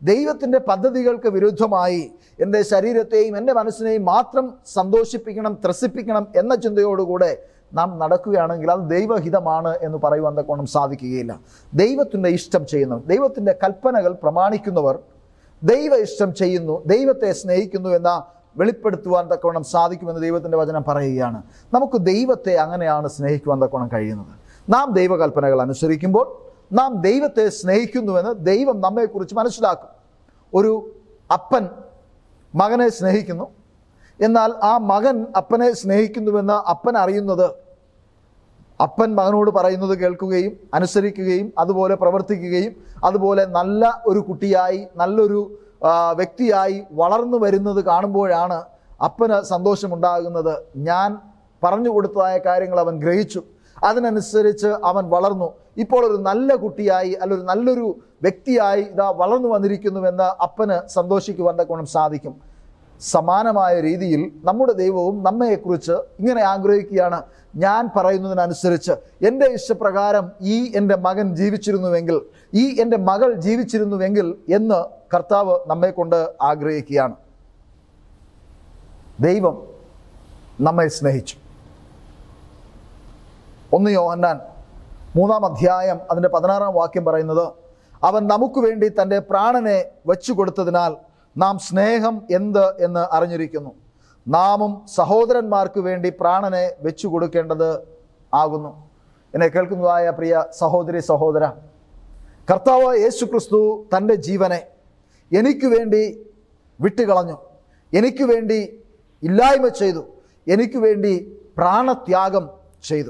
[SPEAKER 4] ദൈവത്തിൻ്റെ പദ്ധതികൾക്ക് വിരുദ്ധമായി എൻ്റെ ശരീരത്തെയും എൻ്റെ മനസ്സിനെയും മാത്രം സന്തോഷിപ്പിക്കണം ത്രസിപ്പിക്കണം എന്ന ചിന്തയോടുകൂടെ നാം നടക്കുകയാണെങ്കിൽ അത് ദൈവഹിതമാണ് എന്ന് പറയുവാൻ തക്കോണം സാധിക്കുകയില്ല ദൈവത്തിൻ്റെ ഇഷ്ടം ചെയ്യുന്നവർ ദൈവത്തിൻ്റെ കൽപ്പനകൾ പ്രമാണിക്കുന്നവർ ദൈവ ഇഷ്ടം ചെയ്യുന്നു ദൈവത്തെ സ്നേഹിക്കുന്നു എന്ന വെളിപ്പെടുത്തുവാൻ തക്കവണ്ണം സാധിക്കുമെന്ന് ദൈവത്തിൻ്റെ വചനം പറയുകയാണ് നമുക്ക് ദൈവത്തെ അങ്ങനെയാണ് സ്നേഹിക്കുവാൻ തക്കവണ്ണം കഴിയുന്നത് നാം ദൈവകൽപ്പനകൾ അനുസരിക്കുമ്പോൾ നാം ദൈവത്തെ സ്നേഹിക്കുന്നുവെന്ന് ദൈവം നമ്മെക്കുറിച്ച് മനസ്സിലാക്കും ഒരു അപ്പൻ മകനെ സ്നേഹിക്കുന്നു എന്നാൽ ആ മകൻ അപ്പനെ സ്നേഹിക്കുന്നുവെന്ന് അപ്പൻ അറിയുന്നത് അപ്പൻ മകനോട് പറയുന്നത് കേൾക്കുകയും അനുസരിക്കുകയും അതുപോലെ പ്രവർത്തിക്കുകയും അതുപോലെ നല്ല ഒരു കുട്ടിയായി നല്ലൊരു ആ, വ്യക്തിയായി വളർന്നു വരുന്നത് കാണുമ്പോഴാണ് അപ്പന് സന്തോഷമുണ്ടാകുന്നത് ഞാൻ പറഞ്ഞു കൊടുത്തതായ കാര്യങ്ങൾ അവൻ ഗ്രഹിച്ചു അതിനനുസരിച്ച് അവൻ വളർന്നു ഇപ്പോൾ ഒരു നല്ല കുട്ടിയായി അല്ലൊരു നല്ലൊരു വ്യക്തിയായി ഇതാ വളർന്നു വന്നിരിക്കുന്നുവെന്ന് അപ്പന് സന്തോഷിക്കുവാൻ തക്കോണം സാധിക്കും സമാനമായ രീതിയിൽ നമ്മുടെ ദൈവവും നമ്മയെക്കുറിച്ച് ഇങ്ങനെ ആഗ്രഹിക്കുകയാണ് ഞാൻ പറയുന്നതിനനുസരിച്ച് എൻ്റെ ഇഷ്ടപ്രകാരം ഈ എൻ്റെ മകൻ ജീവിച്ചിരുന്നുവെങ്കിൽ ഈ എൻ്റെ മകൾ ജീവിച്ചിരുന്നുവെങ്കിൽ എന്ന് കർത്താവ് നമ്മെ കൊണ്ട് ആഗ്രഹിക്കുകയാണ് ദൈവം നമ്മെ സ്നേഹിച്ചു ഒന്ന് യോഹന്നാൻ മൂന്നാം അധ്യായം അതിൻ്റെ പതിനാറാം വാക്യം പറയുന്നത് അവൻ നമുക്ക് വേണ്ടി തൻ്റെ പ്രാണനെ വെച്ചു കൊടുത്തതിനാൽ നാം സ്നേഹം എന്ത് എന്ന് അറിഞ്ഞിരിക്കുന്നു നാമും സഹോദരന്മാർക്ക് വേണ്ടി പ്രാണനെ വെച്ചു കൊടുക്കേണ്ടത് ആകുന്നു എന്നെ കേൾക്കുന്നതായ പ്രിയ സഹോദരി സഹോദര കർത്താവ് യേശു ക്രിസ്തു തൻ്റെ ജീവനെ എനിക്ക് വേണ്ടി വിട്ടുകളഞ്ഞു എനിക്ക് വേണ്ടി ഇല്ലായ്മ ചെയ്തു എനിക്ക് വേണ്ടി പ്രാണത്യാഗം ചെയ്തു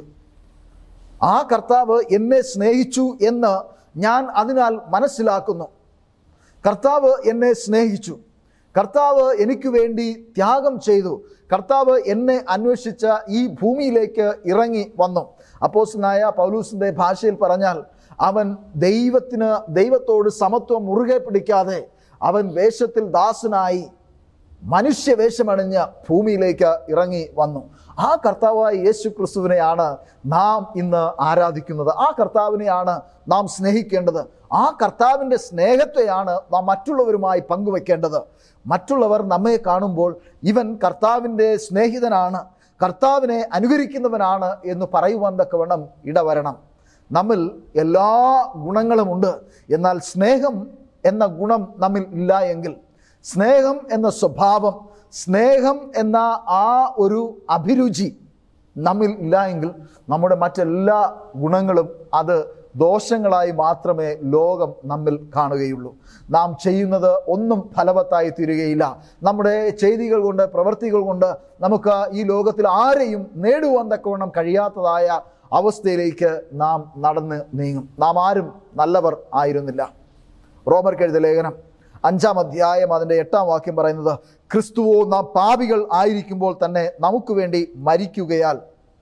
[SPEAKER 4] ആ കർത്താവ് എന്നെ സ്നേഹിച്ചു എന്ന് ഞാൻ അതിനാൽ മനസ്സിലാക്കുന്നു കർത്താവ് എന്നെ സ്നേഹിച്ചു കർത്താവ് എനിക്ക് വേണ്ടി ത്യാഗം ചെയ്തു കർത്താവ് എന്നെ അന്വേഷിച്ച ഈ ഭൂമിയിലേക്ക് ഇറങ്ങി വന്നു അപ്പോസ്തലനായ പൗലൂസിൻ്റെ ഭാഷയിൽ പറഞ്ഞാൽ അവൻ ദൈവത്തിന് ദൈവത്തോട് സമത്വം മുറുകെ പിടിക്കാതെ അവൻ വേഷത്തിൽ ദാസനായി മനുഷ്യവേഷമണിഞ്ഞ് ഭൂമിയിലേക്ക് ഇറങ്ങി വന്നു ആ കർത്താവായ യേശു ക്രിസ്തുവിനെയാണ് നാം ഇന്ന് ആരാധിക്കുന്നത് ആ കർത്താവിനെയാണ് നാം സ്നേഹിക്കേണ്ടത് ആ കർത്താവിൻ്റെ സ്നേഹത്തെയാണ് നാം മറ്റുള്ളവരുമായി പങ്കുവെക്കേണ്ടത് മറ്റുള്ളവർ നമ്മെ കാണുമ്പോൾ ഇവൻ കർത്താവിൻ്റെ സ്നേഹിതനാണ് കർത്താവിനെ അനുകരിക്കുന്നവനാണ് എന്ന് പറയുവാൻ തക്കവണ്ണം ഇടവരണം നമ്മിൽ എല്ലാ ഗുണങ്ങളുമുണ്ട് എന്നാൽ സ്നേഹം എന്ന ഗുണം നമ്മിൽ ഇല്ല എങ്കിൽ സ്നേഹം എന്ന സ്വഭാവം സ്നേഹം എന്ന ആ ഒരു അഭിരുചി നമ്മിൽ ഇല്ല എങ്കിൽ നമ്മുടെ മറ്റെല്ലാ ഗുണങ്ങളും അത് ദോഷങ്ങളായി മാത്രമേ ലോകം നമ്മിൽ കാണുകയുള്ളൂ നാം ചെയ്യുന്നത് ഒന്നും ഫലവത്തായി തീരുകയില്ല നമ്മുടെ ചെയ്തികൾ കൊണ്ട് പ്രവൃത്തികൾ കൊണ്ട് നമുക്ക് ഈ ലോകത്തിൽ ആരെയും നേടുവാൻ തക്കവണ്ണം കഴിയാത്തതായ അവസ്ഥയിലേക്ക് നാം നടന്ന് നീങ്ങും നാം ആരും നല്ലവർ ആയിരുന്നില്ല റോമർക്കെഴുത ലേഖനം അഞ്ചാം അധ്യായം അതിൻ്റെ എട്ടാം വാക്യം പറയുന്നത് ക്രിസ്തുവോ നാം പാപികൾ ആയിരിക്കുമ്പോൾ തന്നെ നമുക്ക് വേണ്ടി മരിക്കുകയാൽ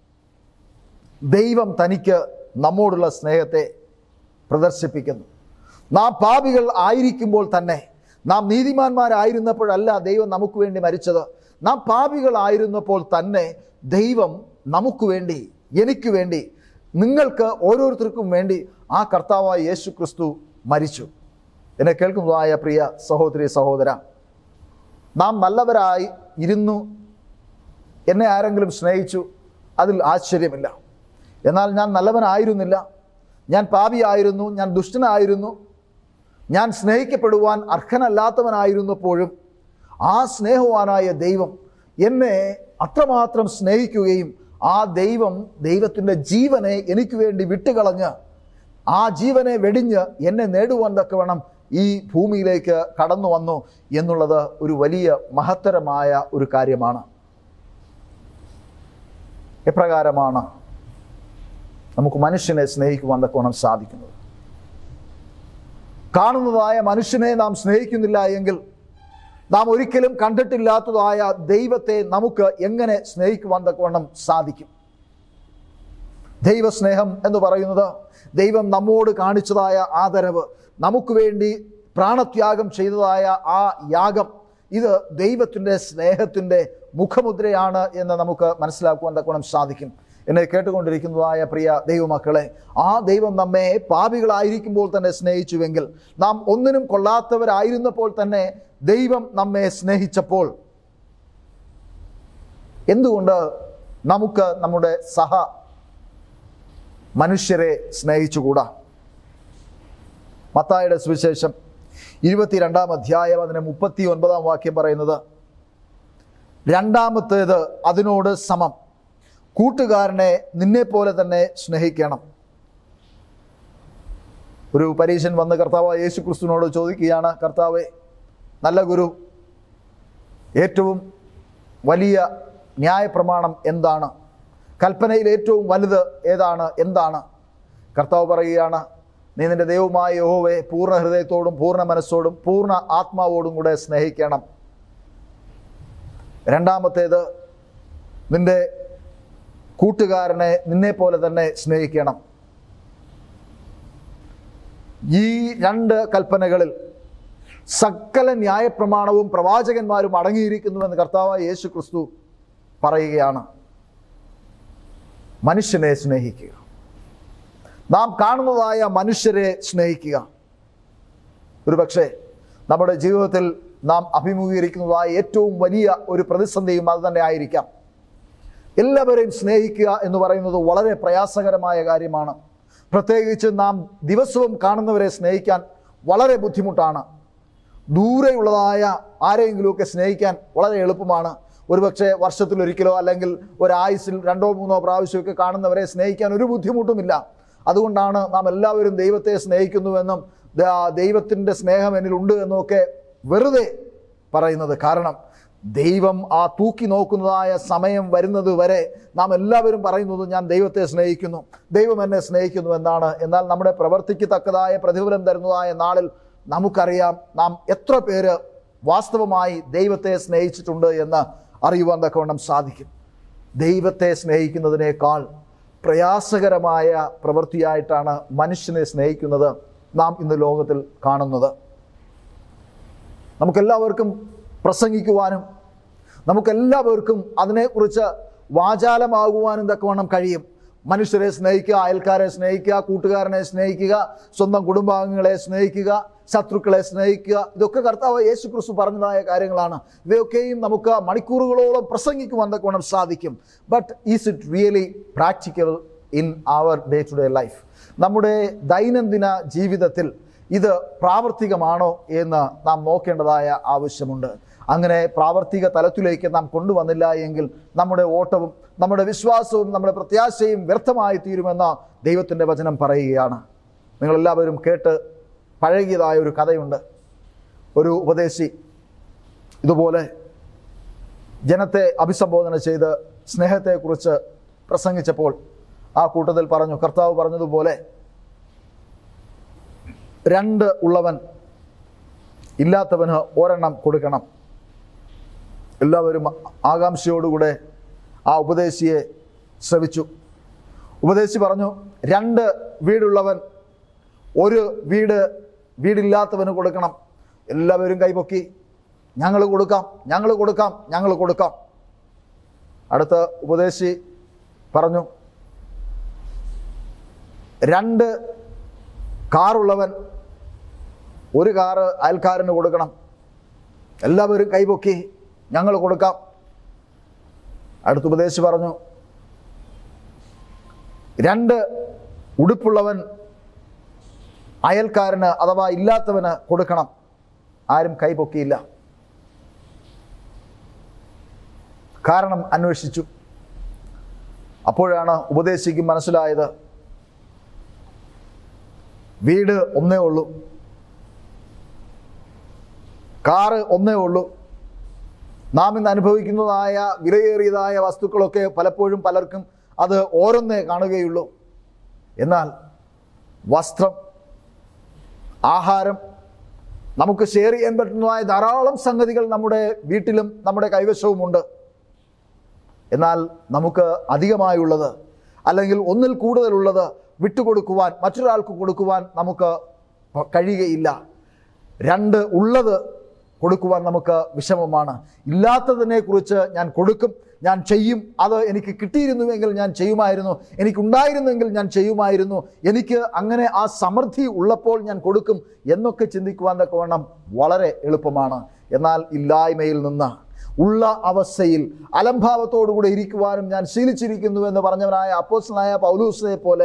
[SPEAKER 4] ദൈവം തനിക്ക് നമ്മോടുള്ള സ്നേഹത്തെ പ്രദർശിപ്പിക്കുന്നു നാം പാപികൾ ആയിരിക്കുമ്പോൾ തന്നെ നാം നീതിമാന്മാരായിരുന്നപ്പോഴല്ല ദൈവം നമുക്ക് വേണ്ടി മരിച്ചത് നാം പാപികളായിരുന്നപ്പോൾ തന്നെ ദൈവം നമുക്ക് വേണ്ടി എനിക്ക് വേണ്ടി നിങ്ങൾക്ക് ഓരോരുത്തർക്കും വേണ്ടി ആ കർത്താവായ യേശു ക്രിസ്തു മരിച്ചു എന്നെ കേൾക്കുന്നതായ പ്രിയ സഹോദരി സഹോദര നാം നല്ലവരായി ഇരുന്നു എന്നെ ആരെങ്കിലും സ്നേഹിച്ചു അതിൽ ആശ്ചര്യമില്ല എന്നാൽ ഞാൻ നല്ലവനായിരുന്നില്ല ഞാൻ പാപിയായിരുന്നു ഞാൻ ദുഷ്ടനായിരുന്നു ഞാൻ സ്നേഹിക്കപ്പെടുവാൻ അർഹനല്ലാത്തവനായിരുന്നപ്പോഴും ആ സ്നേഹവാനായ ദൈവം എന്നെ അത്രമാത്രം സ്നേഹിക്കുകയും ആ ദൈവം ദൈവത്തിൻ്റെ ജീവനെ എനിക്ക് വേണ്ടി വിട്ടുകളഞ്ഞ് ആ ജീവനെ വെടിഞ്ഞ് എന്നെ നേടുവാൻ തക്കവണ്ണം ഈ ഭൂമിയിലേക്ക് കടന്നു വന്നു എന്നുള്ളത് ഒരു വലിയ മഹത്തരമായ ഒരു കാര്യമാണ് എപ്രകാരമാണ് നമുക്ക് മനുഷ്യനെ സ്നേഹിക്കുവാൻ തക്കവണ്ണം സാധിക്കുന്നത് കാണുന്നതായ മനുഷ്യനെ നാം സ്നേഹിക്കുന്നില്ല എങ്കിൽ നാം ഒരിക്കലും കണ്ടിട്ടില്ലാത്തതായ ദൈവത്തെ നമുക്ക് എങ്ങനെ സ്നേഹിക്കുവാൻ തക്കവണ്ണം സാധിക്കും ദൈവസ്നേഹം എന്ന് പറയുന്നത് ദൈവം നമ്മോട് കാണിച്ചതായ ആദരവ് നമുക്ക് വേണ്ടി പ്രാണത്യാഗം ചെയ്തതായ ആ യാഗം ഇത് ദൈവത്തിൻ്റെ സ്നേഹത്തിൻ്റെ മുഖമുദ്രയാണ് എന്ന് നമുക്ക് മനസ്സിലാക്കുവാൻ തക്കവണ്ണം സാധിക്കും എന്നെ കേട്ടുകൊണ്ടിരിക്കുന്നതായ പ്രിയ ദൈവമക്കളെ ആ ദൈവം നമ്മെ പാപികളായിരിക്കുമ്പോൾ തന്നെ സ്നേഹിച്ചുവെങ്കിൽ നാം ഒന്നിനും കൊള്ളാത്തവരായിരുന്നപ്പോൾ തന്നെ ദൈവം നമ്മെ സ്നേഹിച്ചപ്പോൾ എന്തുകൊണ്ട് നമുക്ക് നമ്മുടെ സഹ മനുഷ്യരെ സ്നേഹിച്ചുകൂടാ മത്തായുടെ സുവിശേഷം ഇരുപത്തിരണ്ടാം അധ്യായം അതിന് മുപ്പത്തി ഒൻപതാം വാക്യം പറയുന്നത് രണ്ടാമത്തേത് അതിനോട് സമം കൂട്ടുകാരനെ നിന്നെപ്പോലെ തന്നെ സ്നേഹിക്കണം ഒരു പരീശൻ വന്ന് കർത്താവ് യേശു ക്രിസ്തുവിനോട് ചോദിക്കുകയാണ് കർത്താവെ നല്ല ഗുരു ഏറ്റവും വലിയ ന്യായപ്രമാണം എന്താണ് കൽപ്പനയിൽ ഏറ്റവും വലുത് ഏതാണ് എന്താണ് കർത്താവ് പറയുകയാണ് നീ നിന്റെ ദൈവമായ യഹോവയെ പൂർണ്ണ ഹൃദയത്തോടും പൂർണ്ണ മനസ്സോടും പൂർണ്ണ ആത്മാവോടും കൂടെ സ്നേഹിക്കണം രണ്ടാമത്തേത് നിന്റെ കൂട്ടുകാരനെ നിന്നെ പോലെ തന്നെ സ്നേഹിക്കണം ഈ രണ്ട് കൽപ്പനകളിൽ സകല ന്യായപ്രമാണവും പ്രവാചകന്മാരും അടങ്ങിയിരിക്കുന്നുവെന്ന് കർത്താവായ യേശു ക്രിസ്തു പറയുകയാണ് മനുഷ്യനെ സ്നേഹിക്കുക നാം കാണുന്നതായ മനുഷ്യരെ സ്നേഹിക്കുക ഒരു പക്ഷേ നമ്മുടെ ജീവിതത്തിൽ നാം അഭിമുഖീകരിക്കുന്നതായ ഏറ്റവും വലിയ ഒരു പ്രതിസന്ധിയും അത് തന്നെ ആയിരിക്കാം എല്ലാവരെയും സ്നേഹിക്കുക എന്ന് പറയുന്നത് വളരെ പ്രയാസകരമായ കാര്യമാണ് പ്രത്യേകിച്ച് നാം ദിവസവും കാണുന്നവരെ സ്നേഹിക്കാൻ വളരെ ബുദ്ധിമുട്ടാണ് ദൂരെയുള്ളതായ ആരെയെങ്കിലുമൊക്കെ സ്നേഹിക്കാൻ വളരെ എളുപ്പമാണ് ഒരുപക്ഷെ വർഷത്തിലൊരിക്കലോ അല്ലെങ്കിൽ ഒരായുസിൽ രണ്ടോ മൂന്നോ പ്രാവശ്യമൊക്കെ കാണുന്നവരെ സ്നേഹിക്കാൻ ഒരു ബുദ്ധിമുട്ടുമില്ല അതുകൊണ്ടാണ് നാം എല്ലാവരും ദൈവത്തെ സ്നേഹിക്കുന്നുവെന്നും ദ- ദൈവത്തിൻ്റെ സ്നേഹം എന്നിലുണ്ട് എന്നൊക്കെ വെറുതെ പറയുന്നത് കാരണം ദൈവം ആ തൂക്കി നോക്കുന്നതായ സമയം വരുന്നത് വരെ നാം എല്ലാവരും പറയുന്നത് ഞാൻ ദൈവത്തെ സ്നേഹിക്കുന്നു ദൈവം എന്നെ സ്നേഹിക്കുന്നു എന്നാണ് എന്നാൽ നമ്മുടെ പ്രവർത്തിക്ക് തക്കതായ പ്രതിഫലം തരുന്നതായ നാളിൽ നമുക്കറിയാം നാം എത്ര പേര് വാസ്തവമായി ദൈവത്തെ സ്നേഹിച്ചിട്ടുണ്ട് എന്ന് അറിയുവാൻ തക്കവണ്ണം സാധിക്കും ദൈവത്തെ സ്നേഹിക്കുന്നതിനേക്കാൾ പ്രയാസകരമായ പ്രവൃത്തിയായിട്ടാണ് മനുഷ്യനെ സ്നേഹിക്കുന്നത് നാം ഇന്ന് ലോകത്തിൽ കാണുന്നത് നമുക്കെല്ലാവർക്കും പ്രസംഗിക്കുവാനും നമുക്കെല്ലാവർക്കും അതിനെക്കുറിച്ച് വാചാലമാകുവാനും തക്കവണ്ണം കഴിയും മനുഷ്യരെ സ്നേഹിക്കുക അയൽക്കാരെ സ്നേഹിക്കുക കൂട്ടുകാരനെ സ്നേഹിക്കുക സ്വന്തം കുടുംബാംഗങ്ങളെ സ്നേഹിക്കുക ശത്രുക്കളെ സ്നേഹിക്കുക ഇതൊക്കെ കർത്താവ് യേശു ക്രിസ്തു പറഞ്ഞതായ കാര്യങ്ങളാണ് ഇവയൊക്കെയും നമുക്ക് മണിക്കൂറുകളോളം പ്രസംഗിക്കുവാൻ തക്കവണ്ണം സാധിക്കും but is it really practical in our day to day life നമ്മുടെ ദൈനംദിന ജീവിതത്തിൽ ഇത് പ്രാവർത്തികമാണോ എന്ന് നാം നോക്കേണ്ടതായ ആവശ്യമുണ്ട് അങ്ങനെ പ്രാവർത്തിക തലത്തിലേക്ക് നാം കൊണ്ടുവന്നില്ല എങ്കിൽ നമ്മുടെ ഓട്ടവും നമ്മുടെ വിശ്വാസവും നമ്മുടെ പ്രത്യാശയും വ്യർത്ഥമായി തീരുമെന്ന് ദൈവത്തിൻ്റെ വചനം പറയുകയാണ് നിങ്ങളെല്ലാവരും കേട്ട് പഴകിയതായ ഒരു കഥയുണ്ട് ഒരു ഉപദേശി ഇതുപോലെ ജനത്തെ അഭിസംബോധന ചെയ്ത് സ്നേഹത്തെക്കുറിച്ച് പ്രസംഗിച്ചപ്പോൾ ആ കൂട്ടത്തിൽ പറഞ്ഞു കർത്താവ് പറഞ്ഞതുപോലെ രണ്ട് ഉള്ളവൻ ഇല്ലാത്തവന് ഒരെണ്ണം കൊടുക്കണം എല്ലാവരും ആകാംക്ഷയോടുകൂടെ ആ ഉപദേശിയെ ശ്രവിച്ചു ഉപദേശി പറഞ്ഞു രണ്ട് വീടുള്ളവൻ ഒരു വീട് വീടില്ലാത്തവന് കൊടുക്കണം എല്ലാവരും കൈപൊക്കി ഞങ്ങൾ കൊടുക്കാം ഞങ്ങൾ കൊടുക്കാം ഞങ്ങൾ കൊടുക്കാം അടുത്ത ഉപദേശി പറഞ്ഞു രണ്ട് കാറുള്ളവൻ ഒരു കാറ് അയൽക്കാരന് കൊടുക്കണം എല്ലാവരും കൈപൊക്കി ഞങ്ങൾ കൊടുക്കാം അടുത്ത ഉപദേശി പറഞ്ഞു രണ്ട് ഉടുപ്പുള്ളവൻ അയൽക്കാരന് അഥവാ ഇല്ലാത്തവന് കൊടുക്കണം ആരും കൈപൊക്കിയില്ല കാരണം അന്വേഷിച്ചു അപ്പോഴാണ് ഉപദേശിക്ക് മനസ്സിലായത് വീട് ഒന്നേ ഉള്ളൂ കാറ് ഒന്നേ ഉള്ളൂ നാം ഇന്ന് അനുഭവിക്കുന്നതായ വിലയേറിയതായ വസ്തുക്കളൊക്കെ പലപ്പോഴും പലർക്കും അത് ഓരോന്നേ കാണുകയുള്ളൂ എന്നാൽ വസ്ത്രം ആഹാരം നമുക്ക് ഷെയർ ചെയ്യാൻ പറ്റുന്നതായ ധാരാളം സംഗതികൾ നമ്മുടെ വീട്ടിലും നമ്മുടെ കൈവശവുമുണ്ട് എന്നാൽ നമുക്ക് അധികമായുള്ളത് അല്ലെങ്കിൽ ഒന്നിൽ കൂടുതലുള്ളത് വിട്ടുകൊടുക്കുവാൻ മറ്റൊരാൾക്ക് കൊടുക്കുവാൻ നമുക്ക് പ- കഴിയുകയില്ല രണ്ട് ഉള്ളത് കൊടുക്കുവാൻ നമുക്ക് വിഷമമാണ് ഇല്ലാത്തതിനെ കുറിച്ച് ഞാൻ കൊടുക്കും ഞാൻ ചെയ്യും അത് എനിക്ക് കിട്ടിയിരുന്നുവെങ്കിൽ ഞാൻ ചെയ്യുമായിരുന്നു എനിക്കുണ്ടായിരുന്നെങ്കിൽ ഞാൻ ചെയ്യുമായിരുന്നു എനിക്ക് അങ്ങനെ ആ സമൃദ്ധി ഉള്ളപ്പോൾ ഞാൻ കൊടുക്കും എന്നൊക്കെ ചിന്തിക്കുവാൻ തക്കവണ്ണം വളരെ എളുപ്പമാണ് എന്നാൽ ഇല്ലായ്മയിൽ നിന്ന് ഉള്ള അവസ്ഥയിൽ അലംഭാവത്തോടുകൂടെ ഇരിക്കുവാനും ഞാൻ ശീലിച്ചിരിക്കുന്നു എന്ന് പറഞ്ഞവനായ അപ്പോസ്തലനായ പൗലൂസിനെ പോലെ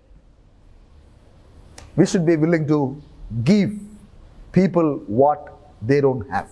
[SPEAKER 4] we should be willing to give people what they don't have.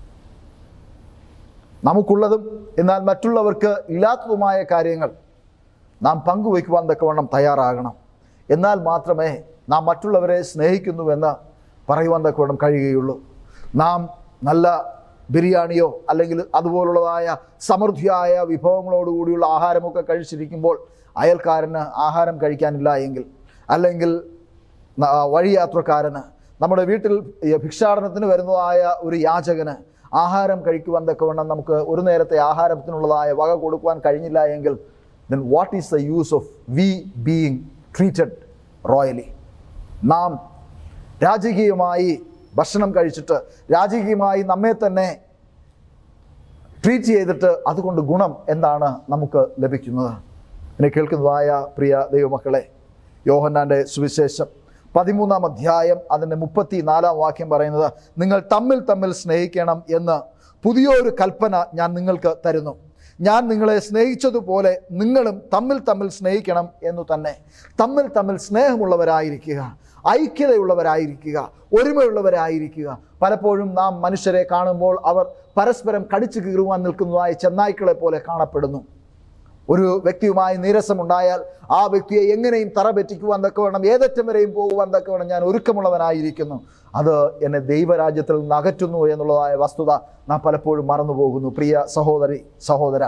[SPEAKER 4] നമുക്കുള്ളതും എന്നാൽ മറ്റുള്ളവർക്ക് ഇല്ലാത്തതുമായ കാര്യങ്ങൾ നാം പങ്കുവയ്ക്കുവാൻ തക്കവണ്ണം തയ്യാറാകണം എന്നാൽ മാത്രമേ നാം മറ്റുള്ളവരെ സ്നേഹിക്കുന്നുവെന്ന് പറയുവാൻ തക്കവണ്ണം കഴിയുകയുള്ളൂ നാം നല്ല ബിരിയാണിയോ അല്ലെങ്കിൽ അതുപോലുള്ളതായ സമൃദ്ധിയായ വിഭവങ്ങളോടുകൂടിയുള്ള ആഹാരമൊക്കെ കഴിച്ചിരിക്കുമ്പോൾ അയൽക്കാരന് ആഹാരം കഴിക്കാനില്ല എങ്കിൽ അല്ലെങ്കിൽ ന- വഴിയാത്രക്കാരന് നമ്മുടെ വീട്ടിൽ ഈ ഭിക്ഷാടനത്തിന് വരുന്നതായ ഒരു യാചകന് ആഹാരം കഴിക്കുവാൻ തക്കവണ്ണം നമുക്ക് ഒരു നേരത്തെ ആഹാരത്തിനുള്ളതായ വക കൊടുക്കുവാൻ കഴിഞ്ഞില്ല എങ്കിൽ then what is the use of we being treated royally നാം രാജകീയമായി ഭക്ഷണം കഴിച്ചിട്ട് രാജകീയമായി നമ്മെ തന്നെ ട്രീറ്റ് ചെയ്തിട്ട് അതുകൊണ്ട് ഗുണം എന്താണ് നമുക്ക് ലഭിക്കുന്നത് എന്നെ കേൾക്കുന്നതായ പ്രിയ ദൈവമക്കളെ യോഹന്നാൻ്റെ സുവിശേഷം പതിമൂന്നാം അധ്യായം അതിൻ്റെ മുപ്പത്തി നാലാം വാക്യം പറയുന്നത് നിങ്ങൾ തമ്മിൽ തമ്മിൽ സ്നേഹിക്കണം എന്ന് പുതിയൊരു കൽപ്പന ഞാൻ നിങ്ങൾക്ക് തരുന്നു ഞാൻ നിങ്ങളെ സ്നേഹിച്ചതുപോലെ നിങ്ങളും തമ്മിൽ തമ്മിൽ സ്നേഹിക്കണം എന്നു തന്നെ തമ്മിൽ തമ്മിൽ സ്നേഹമുള്ളവരായിരിക്കുക ഐക്യതയുള്ളവരായിരിക്കുക ഒരുമയുള്ളവരായിരിക്കുക പലപ്പോഴും നാം മനുഷ്യരെ കാണുമ്പോൾ അവർ പരസ്പരം കടിച്ചു കീറുവാൻ നിൽക്കുന്നതായ ചെന്നായ്ക്കളെ പോലെ കാണപ്പെടുന്നു ഒരു വ്യക്തിയുമായി നീരസമുണ്ടായാൽ ആ വ്യക്തിയെ എങ്ങനെയും തറ പറ്റിക്കുവാൻ തക്കവണ്ണം ഏതറ്റം വരെയും പോകുവാൻ തക്കവണ്ണം ഞാൻ ഒരുക്കമുള്ളവനായിരിക്കുന്നു അത് എന്നെ ദൈവരാജ്യത്തിൽ നിന്ന് അകറ്റുന്നു എന്നുള്ളതായ വസ്തുത നാം പലപ്പോഴും മറന്നു പോകുന്നു പ്രിയ സഹോദരി സഹോദര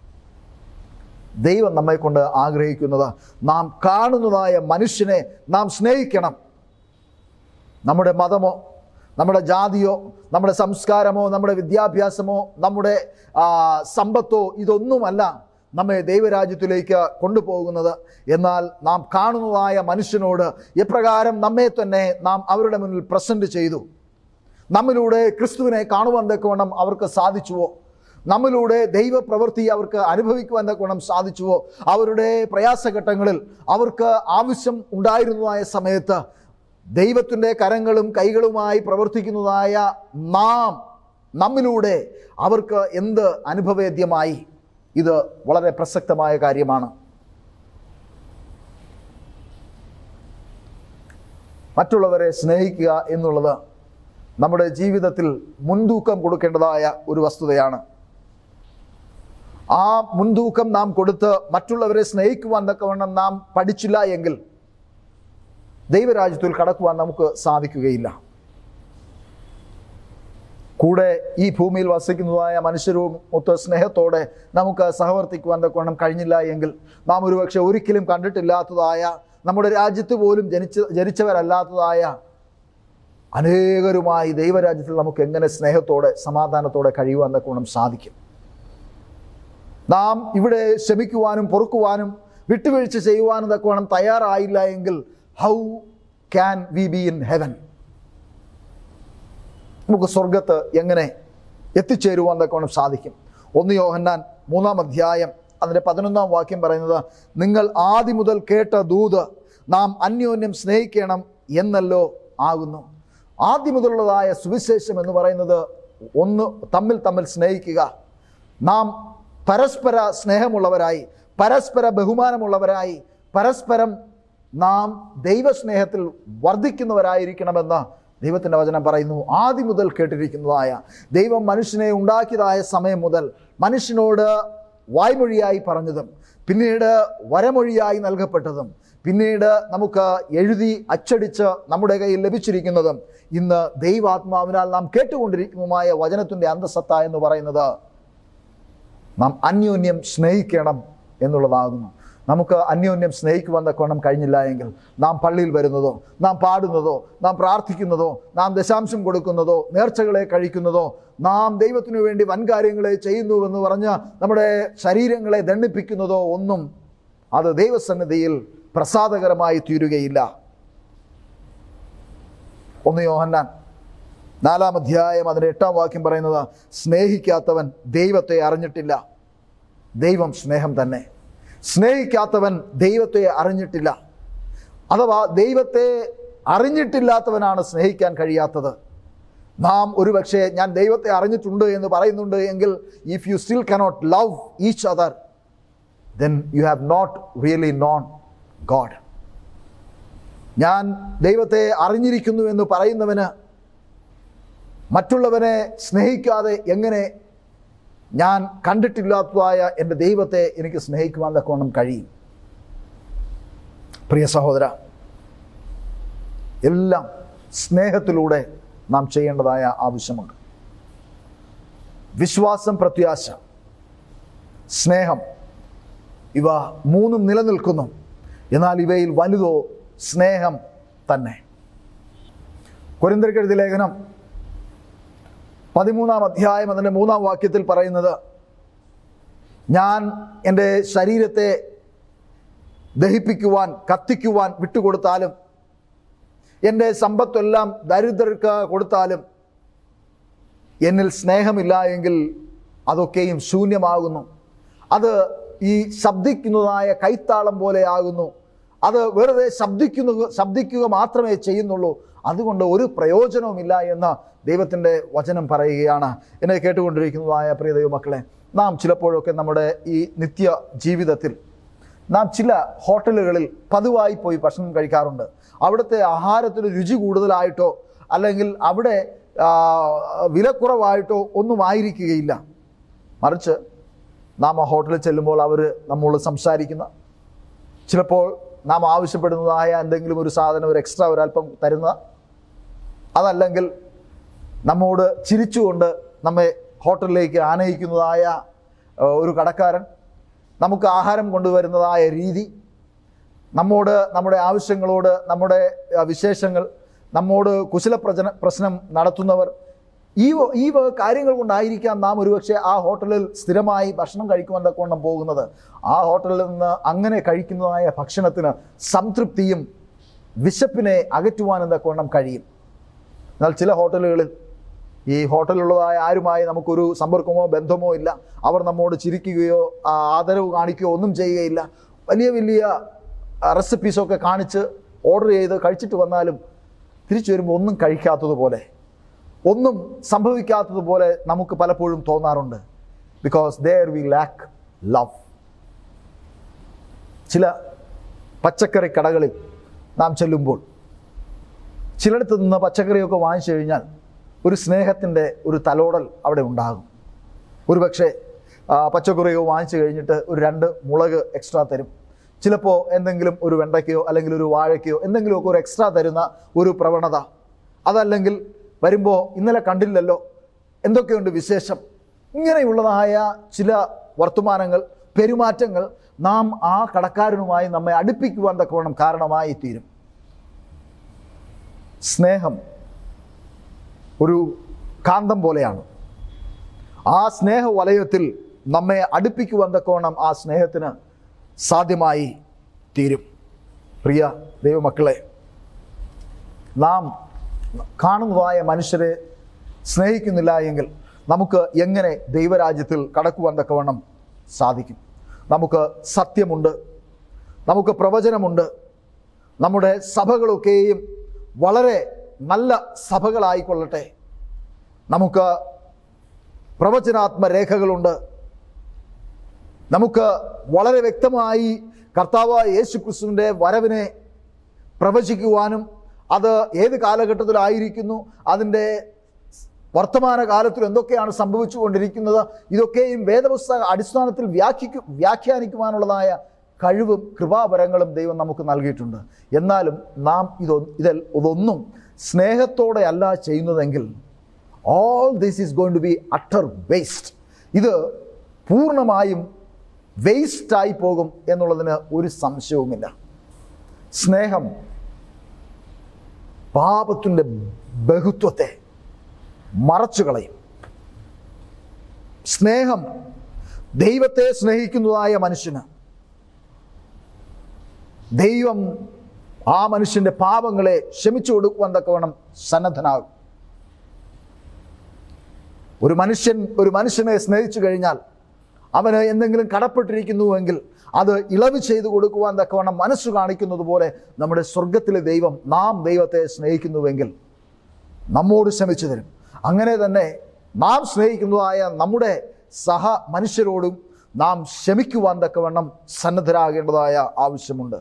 [SPEAKER 4] ദൈവം നമ്മെ കൊണ്ട് ആഗ്രഹിക്കുന്നത് നാം കാണുന്നതായ മനുഷ്യനെ നാം സ്നേഹിക്കണം നമ്മുടെ മതമോ നമ്മുടെ ജാതിയോ നമ്മുടെ സംസ്കാരമോ നമ്മുടെ വിദ്യാഭ്യാസമോ നമ്മുടെ ആ, സമ്പത്തോ ഇതൊന്നുമല്ല നമ്മെ ദൈവരാജ്യത്തിലേക്ക് കൊണ്ടുപോകുന്നത് എന്നാൽ നാം കാണുന്നതായ മനുഷ്യനോട് എപ്രകാരം നമ്മെ തന്നെ നാം അവരുടെ മുന്നിൽ പ്രസൻറ്റ് ചെയ്തു നമ്മിലൂടെ ക്രിസ്തുവിനെ കാണുവാൻ തക്കവണ്ണം അവർക്ക് സാധിച്ചുവോ നമ്മിലൂടെ ദൈവപ്രവൃത്തി അവർക്ക് അനുഭവിക്കുവാൻ തക്കവണ്ണം സാധിച്ചുവോ അവരുടെ പ്രയാസഘട്ടങ്ങളിൽ അവർക്ക് ആവശ്യം ഉണ്ടായിരുന്നതായ സമയത്ത് ദൈവത്തിൻ്റെ കരങ്ങളും കൈകളുമായി പ്രവർത്തിക്കുന്നതായ നാം നമ്മിലൂടെ അവർക്ക് എന്ത് അനുഭവേദ്യമായി ഇത് വളരെ പ്രസക്തമായ കാര്യമാണ് മറ്റുള്ളവരെ സ്നേഹിക്കുക എന്നുള്ളത് നമ്മുടെ ജീവിതത്തിൽ മുൻതൂക്കം കൊടുക്കേണ്ടതായ ഒരു വസ്തുതയാണ് ആ മുൻതൂക്കം നാം കൊടുത്ത് മറ്റുള്ളവരെ സ്നേഹിക്കുവാൻ തക്കവണ്ണം നാം പഠിച്ചില്ല എങ്കിൽ ദൈവരാജ്യത്തിൽ കടക്കുവാൻ നമുക്ക് സാധിക്കുകയില്ല കൂടെ ഈ ഭൂമിയിൽ വസിക്കുന്നതായ മനുഷ്യരും ഒത്ത് സ്നേഹത്തോടെ നമുക്ക് സഹവർത്തിക്കുവാൻ തക്കവണ്ണം കഴിഞ്ഞില്ല എങ്കിൽ നാം ഒരുപക്ഷെ ഒരിക്കലും കണ്ടിട്ടില്ലാത്തതായ നമ്മുടെ രാജ്യത്ത് പോലും ജനിച്ച ജനിച്ചവരല്ലാത്തതായ അനേകരുമായി ദൈവരാജ്യത്തിൽ നമുക്ക് എങ്ങനെ സ്നേഹത്തോടെ സമാധാനത്തോടെ കഴിയുവാൻ തക്കവണ്ണം സാധിക്കും നാം ഇവിടെ ക്ഷമിക്കുവാനും പൊറുക്കുവാനും വിട്ടുവീഴ്ച ചെയ്യുവാനും തക്കവണ്ണം തയ്യാറായില്ല എങ്കിൽ how can we be in heaven നമുക്ക് സ്വർഗത്ത് എങ്ങനെ എത്തിച്ചേരുവാൻ തക്കവണ്ണം സാധിക്കും ഒന്ന് യോഹന്നാൻ മൂന്നാം അധ്യായം അതിൻ്റെ പതിനൊന്നാം വാക്യം പറയുന്നത് നിങ്ങൾ ആദ്യം മുതൽ കേട്ട ദൂത് നാം അന്യോന്യം സ്നേഹിക്കണം എന്നല്ലോ ആകുന്നു ആദ്യം മുതലുള്ളതായ സുവിശേഷം എന്ന് പറയുന്നത് ഒന്ന് തമ്മിൽ തമ്മിൽ സ്നേഹിക്കുക നാം പരസ്പര സ്നേഹമുള്ളവരായി പരസ്പര ബഹുമാനമുള്ളവരായി പരസ്പരം നാം ദൈവസ്നേഹത്തിൽ വർദ്ധിക്കുന്നവരായിരിക്കണമെന്ന് ദൈവത്തിൻ്റെ വചനം പറയുന്നു ആദ്യം മുതൽ കേട്ടിരിക്കുന്നതായ ദൈവം മനുഷ്യനെ ഉണ്ടാക്കിയതായ സമയം മുതൽ മനുഷ്യനോട് വായ്മൊഴിയായി പറഞ്ഞതും പിന്നീട് വരമൊഴിയായി നൽകപ്പെട്ടതും പിന്നീട് നമുക്ക് എഴുതി അച്ചടിച്ച് നമ്മുടെ കയ്യിൽ ലഭിച്ചിരിക്കുന്നതും ഇന്ന് ദൈവാത്മാവിനാൽ നാം കേട്ടുകൊണ്ടിരിക്കുന്നതുമായ വചനത്തിൻ്റെ അന്തസത്ത എന്ന് പറയുന്നത് നാം അന്യോന്യം സ്നേഹിക്കണം എന്നുള്ളതാകുന്നു നമുക്ക് അന്യോന്യം സ്നേഹിക്കുവാൻ തക്കവണ്ണം കഴിഞ്ഞില്ല എങ്കിൽ നാം പള്ളിയിൽ വരുന്നതോ നാം പാടുന്നതോ നാം പ്രാർത്ഥിക്കുന്നതോ നാം ദശാംശം കൊടുക്കുന്നതോ നേർച്ചകളെ കഴിക്കുന്നതോ നാം ദൈവത്തിനു വേണ്ടി വൻകാര്യങ്ങളെ ചെയ്യുന്നുവെന്ന് പറഞ്ഞ് നമ്മുടെ ശരീരങ്ങളെ ദണ്ഡിപ്പിക്കുന്നതോ ഒന്നും അത് ദൈവസന്നിധിയിൽ പ്രസാദകരമായി തീരുകയില്ല ഒന്ന് യോഹന്നാൻ നാലാം അധ്യായം അതിൻ്റെ എട്ടാം വാക്യം പറയുന്നത് സ്നേഹിക്കാത്തവൻ ദൈവത്തെ അറിഞ്ഞിട്ടില്ല ദൈവം സ്നേഹം തന്നെ സ്നേഹിക്കാത്തവൻ ദൈവത്തെ അറിഞ്ഞിട്ടില്ല അഥവാ ദൈവത്തെ അറിഞ്ഞിട്ടില്ലാത്തവനാണ് സ്നേഹിക്കാൻ കഴിയാത്തത് നാം ഒരുപക്ഷെ ഞാൻ ദൈവത്തെ അറിഞ്ഞിട്ടുണ്ട് എന്ന് പറയുന്നുണ്ട് എങ്കിൽ if you still cannot love each other then you have not really known God ഞാൻ ദൈവത്തെ അറിഞ്ഞിരിക്കുന്നു എന്ന് പറയുന്നവന് മറ്റുള്ളവനെ സ്നേഹിക്കാതെ എങ്ങനെ ഞാൻ കണ്ടിട്ടില്ലാത്തതായ എൻ്റെ ദൈവത്തെ എനിക്ക് സ്നേഹിക്കുവാൻ തക്കവണ്ണം കഴിയും പ്രിയ സഹോദര എല്ലാം സ്നേഹത്തിലൂടെ നാം ചെയ്യേണ്ടതായ ആവശ്യമുണ്ട് വിശ്വാസം പ്രത്യാശ സ്നേഹം ഇവ മൂന്നും നിലനിൽക്കുന്നു എന്നാൽ ഇവയിൽ വലുതോ സ്നേഹം തന്നെ കുരിന്തർക്കെഴുതി ലേഖനം പതിമൂന്നാം അധ്യായം അതിൻ്റെ മൂന്നാം വാക്യത്തിൽ പറയുന്നത് ഞാൻ എൻ്റെ ശരീരത്തെ ദഹിപ്പിക്കുവാൻ കത്തിക്കുവാൻ വിട്ടുകൊടുത്താലും എൻ്റെ സമ്പത്തെല്ലാം ദരിദ്രർക്ക് കൊടുത്താലും എന്നിൽ സ്നേഹമില്ല എങ്കിൽ അതൊക്കെയും ശൂന്യമാകുന്നു അത് ഈ ശബ്ദിക്കുന്നതായ കൈത്താളം പോലെ ആകുന്നു അത് വെറുതെ ശബ്ദിക്കുന്ന ശബ്ദിക്കുക മാത്രമേ ചെയ്യുന്നുള്ളൂ അതുകൊണ്ട് ഒരു പ്രയോജനവുമില്ല എന്ന് ദൈവത്തിൻ്റെ വചനം പറയുകയാണ് എന്നെ കേട്ടുകൊണ്ടിരിക്കുന്നതായ പ്രിയ ദൈവമക്കളെ നാം ചിലപ്പോഴൊക്കെ നമ്മുടെ ഈ നിത്യ ജീവിതത്തിൽ നാം ചില ഹോട്ടലുകളിൽ പതിവായി പോയി ഭക്ഷണം കഴിക്കാറുണ്ട് അവിടുത്തെ ആഹാരത്തിന് രുചി കൂടുതലായിട്ടോ അല്ലെങ്കിൽ അവിടെ ആ, വിലക്കുറവായിട്ടോ ഒന്നും ആയിരിക്കുകയില്ല മറിച്ച് നാം ആ ഹോട്ടലിൽ ചെല്ലുമ്പോൾ അവർ നമ്മോട് സംസാരിക്കുന്ന ചിലപ്പോൾ നാം ആവശ്യപ്പെടുന്നതായ എന്തെങ്കിലും ഒരു സാധനം ഒരു എക്സ്ട്രാ ഒരല്പം തരുന്ന അതല്ലെങ്കിൽ നമ്മോട് ചിരിച്ചുകൊണ്ട് നമ്മെ ഹോട്ടലിലേക്ക് ആനയിക്കുന്നതായ ആ, ഒരു കടക്കാരൻ നമുക്ക് ആഹാരം കൊണ്ടുവരുന്നതായ രീതി നമ്മോട് നമ്മുടെ ആവശ്യങ്ങളോട് നമ്മുടെ ആ, വിശേഷങ്ങൾ നമ്മോട് കുശല പ്രചന പ്രശ്നം നടത്തുന്നവർ ഈ വ- ഈ വക കാര്യങ്ങൾ കൊണ്ടായിരിക്കാം നാം ഒരുപക്ഷെ ആ ഹോട്ടലിൽ സ്ഥിരമായി ഭക്ഷണം കഴിക്കുവാൻ തക്കവണ്ണം പോകുന്നത് ആ ഹോട്ടലിൽ നിന്ന് അങ്ങനെ കഴിക്കുന്നതായ ഭക്ഷണത്തിന് സംതൃപ്തിയും വിശപ്പിനെ അകറ്റുവാനും തക്കവണ്ണം കഴിയും എന്നാൽ ചില ഹോട്ടലുകളിൽ ഈ ഹോട്ടലിലുള്ളതായ ആരുമായി നമുക്കൊരു സമ്പർക്കമോ ബന്ധമോ ഇല്ല അവർ നമ്മോട് ചിരിക്കുകയോ ആ, ആദരവ് കാണിക്കുകയോ ഒന്നും ചെയ്യുകയില്ല വലിയ വലിയ റെസിപ്പീസൊക്കെ കാണിച്ച് ഓർഡർ ചെയ്ത് കഴിച്ചിട്ട് വന്നാലും തിരിച്ചു വരുമ്പോൾ ഒന്നും കഴിക്കാത്തതുപോലെ ഒന്നും സംഭവിക്കാത്തതുപോലെ നമുക്ക് പലപ്പോഴും തോന്നാറുണ്ട് because there we lack love ചില പച്ചക്കറി കടകളിൽ നാം ചെല്ലുമ്പോൾ ചിലയിടത്ത് നിന്ന് പച്ചക്കറിയൊക്കെ വാങ്ങിച്ചു കഴിഞ്ഞാൽ ഒരു സ്നേഹത്തിൻ്റെ ഒരു തലോടൽ അവിടെ ഉണ്ടാകും ഒരുപക്ഷെ ആ, പച്ചക്കറിയോ വാങ്ങിച്ചു കഴിഞ്ഞിട്ട് ഒരു രണ്ട് മുളക് എക്സ്ട്രാ തരും ചിലപ്പോൾ എന്തെങ്കിലും ഒരു വെണ്ടയ്ക്കയോ അല്ലെങ്കിൽ ഒരു വാഴയ്ക്കയോ എന്തെങ്കിലുമൊക്കെ ഒരു എക്സ്ട്രാ തരുന്ന ഒരു പ്രവണത അതല്ലെങ്കിൽ വരുമ്പോൾ ഇന്നലെ കണ്ടില്ലല്ലോ എന്തൊക്കെയുണ്ട് വിശേഷം ഇങ്ങനെയുള്ളതായ ചില വർത്തമാനങ്ങൾ പെരുമാറ്റങ്ങൾ നാം ആ കടക്കാരനുമായി നമ്മെ അടുപ്പിക്കുവാൻ തക്കവണ്ണം കാരണമായി തീരും സ്നേഹം ഒരു കാന്തം പോലെയാണ് ആ സ്നേഹ വലയത്തിൽ നമ്മെ അടുപ്പിക്കുവാൻ തക്കവണ്ണം ആ സ്നേഹത്തിന് സാധ്യമായി തീരും പ്രിയ ദൈവമക്കളെ നാം കാണുന്നതായ മനുഷ്യരെ സ്നേഹിക്കുന്നില്ല എങ്കിൽ നമുക്ക് എങ്ങനെ ദൈവരാജ്യത്തിൽ കടക്കുവാൻ തക്കവണ്ണം സാധിക്കും നമുക്ക് സത്യമുണ്ട് നമുക്ക് പ്രവചനമുണ്ട് നമ്മുടെ സഭകളൊക്കെയും വളരെ നല്ല സഭകളായിക്കൊള്ളട്ടെ നമുക്ക് പ്രവചനാത്മ രേഖകളുണ്ട് നമുക്ക് വളരെ വ്യക്തമായി കർത്താവായ യേശു ക്രിസ്തുവിൻ്റെ വരവിനെ പ്രവചിക്കുവാനും അത് ഏത് കാലഘട്ടത്തിലായിരിക്കുന്നു അതിൻ്റെ വർത്തമാന കാലത്തിൽ എന്തൊക്കെയാണ് സംഭവിച്ചുകൊണ്ടിരിക്കുന്നത് ഇതൊക്കെയും വേദപുസ്തക അടിസ്ഥാനത്തിൽ വ്യാഖ്യക്കു വ്യാഖ്യാനിക്കുവാനുള്ളതായ കഴിവും കൃപാവരങ്ങളും ദൈവം നമുക്ക് നൽകിയിട്ടുണ്ട് എന്നാലും നാം ഇതൊ ഇതിൽ ഇതൊന്നും സ്നേഹത്തോടെ അല്ല ചെയ്യുന്നതെങ്കിൽ all this is going to be utter waste ഇത് പൂർണ്ണമായും വേസ്റ്റായി പോകും എന്നുള്ളതിന് ഒരു സംശയവുമില്ല സ്നേഹം പാപത്തിൻ്റെ ബഹുത്വത്തെ മറച്ചു കളയും സ്നേഹം ദൈവത്തെ സ്നേഹിക്കുന്നതായ മനുഷ്യന് ദൈവം ആ മനുഷ്യൻ്റെ പാപങ്ങളെ ക്ഷമിച്ചു കൊടുക്കുവാൻ തക്കവണ്ണം സന്നദ്ധനാകും ഒരു മനുഷ്യൻ ഒരു മനുഷ്യനെ സ്നേഹിച്ചു കഴിഞ്ഞാൽ അവന് എന്തെങ്കിലും കടപ്പെട്ടിരിക്കുന്നുവെങ്കിൽ അത് ഇളവ് ചെയ്തു കൊടുക്കുവാൻ തക്കവണ്ണം മനസ്സ് കാണിക്കുന്നത് പോലെ നമ്മുടെ സ്വർഗത്തിലെ ദൈവം നാം ദൈവത്തെ സ്നേഹിക്കുന്നുവെങ്കിൽ നമ്മോട് ക്ഷമിച്ചു തരും അങ്ങനെ തന്നെ നാം സ്നേഹിക്കുന്നതായ നമ്മുടെ സഹ മനുഷ്യരോടും നാം ക്ഷമിക്കുവാൻ തക്കവണ്ണം സന്നദ്ധരാകേണ്ടതായ ആവശ്യമുണ്ട്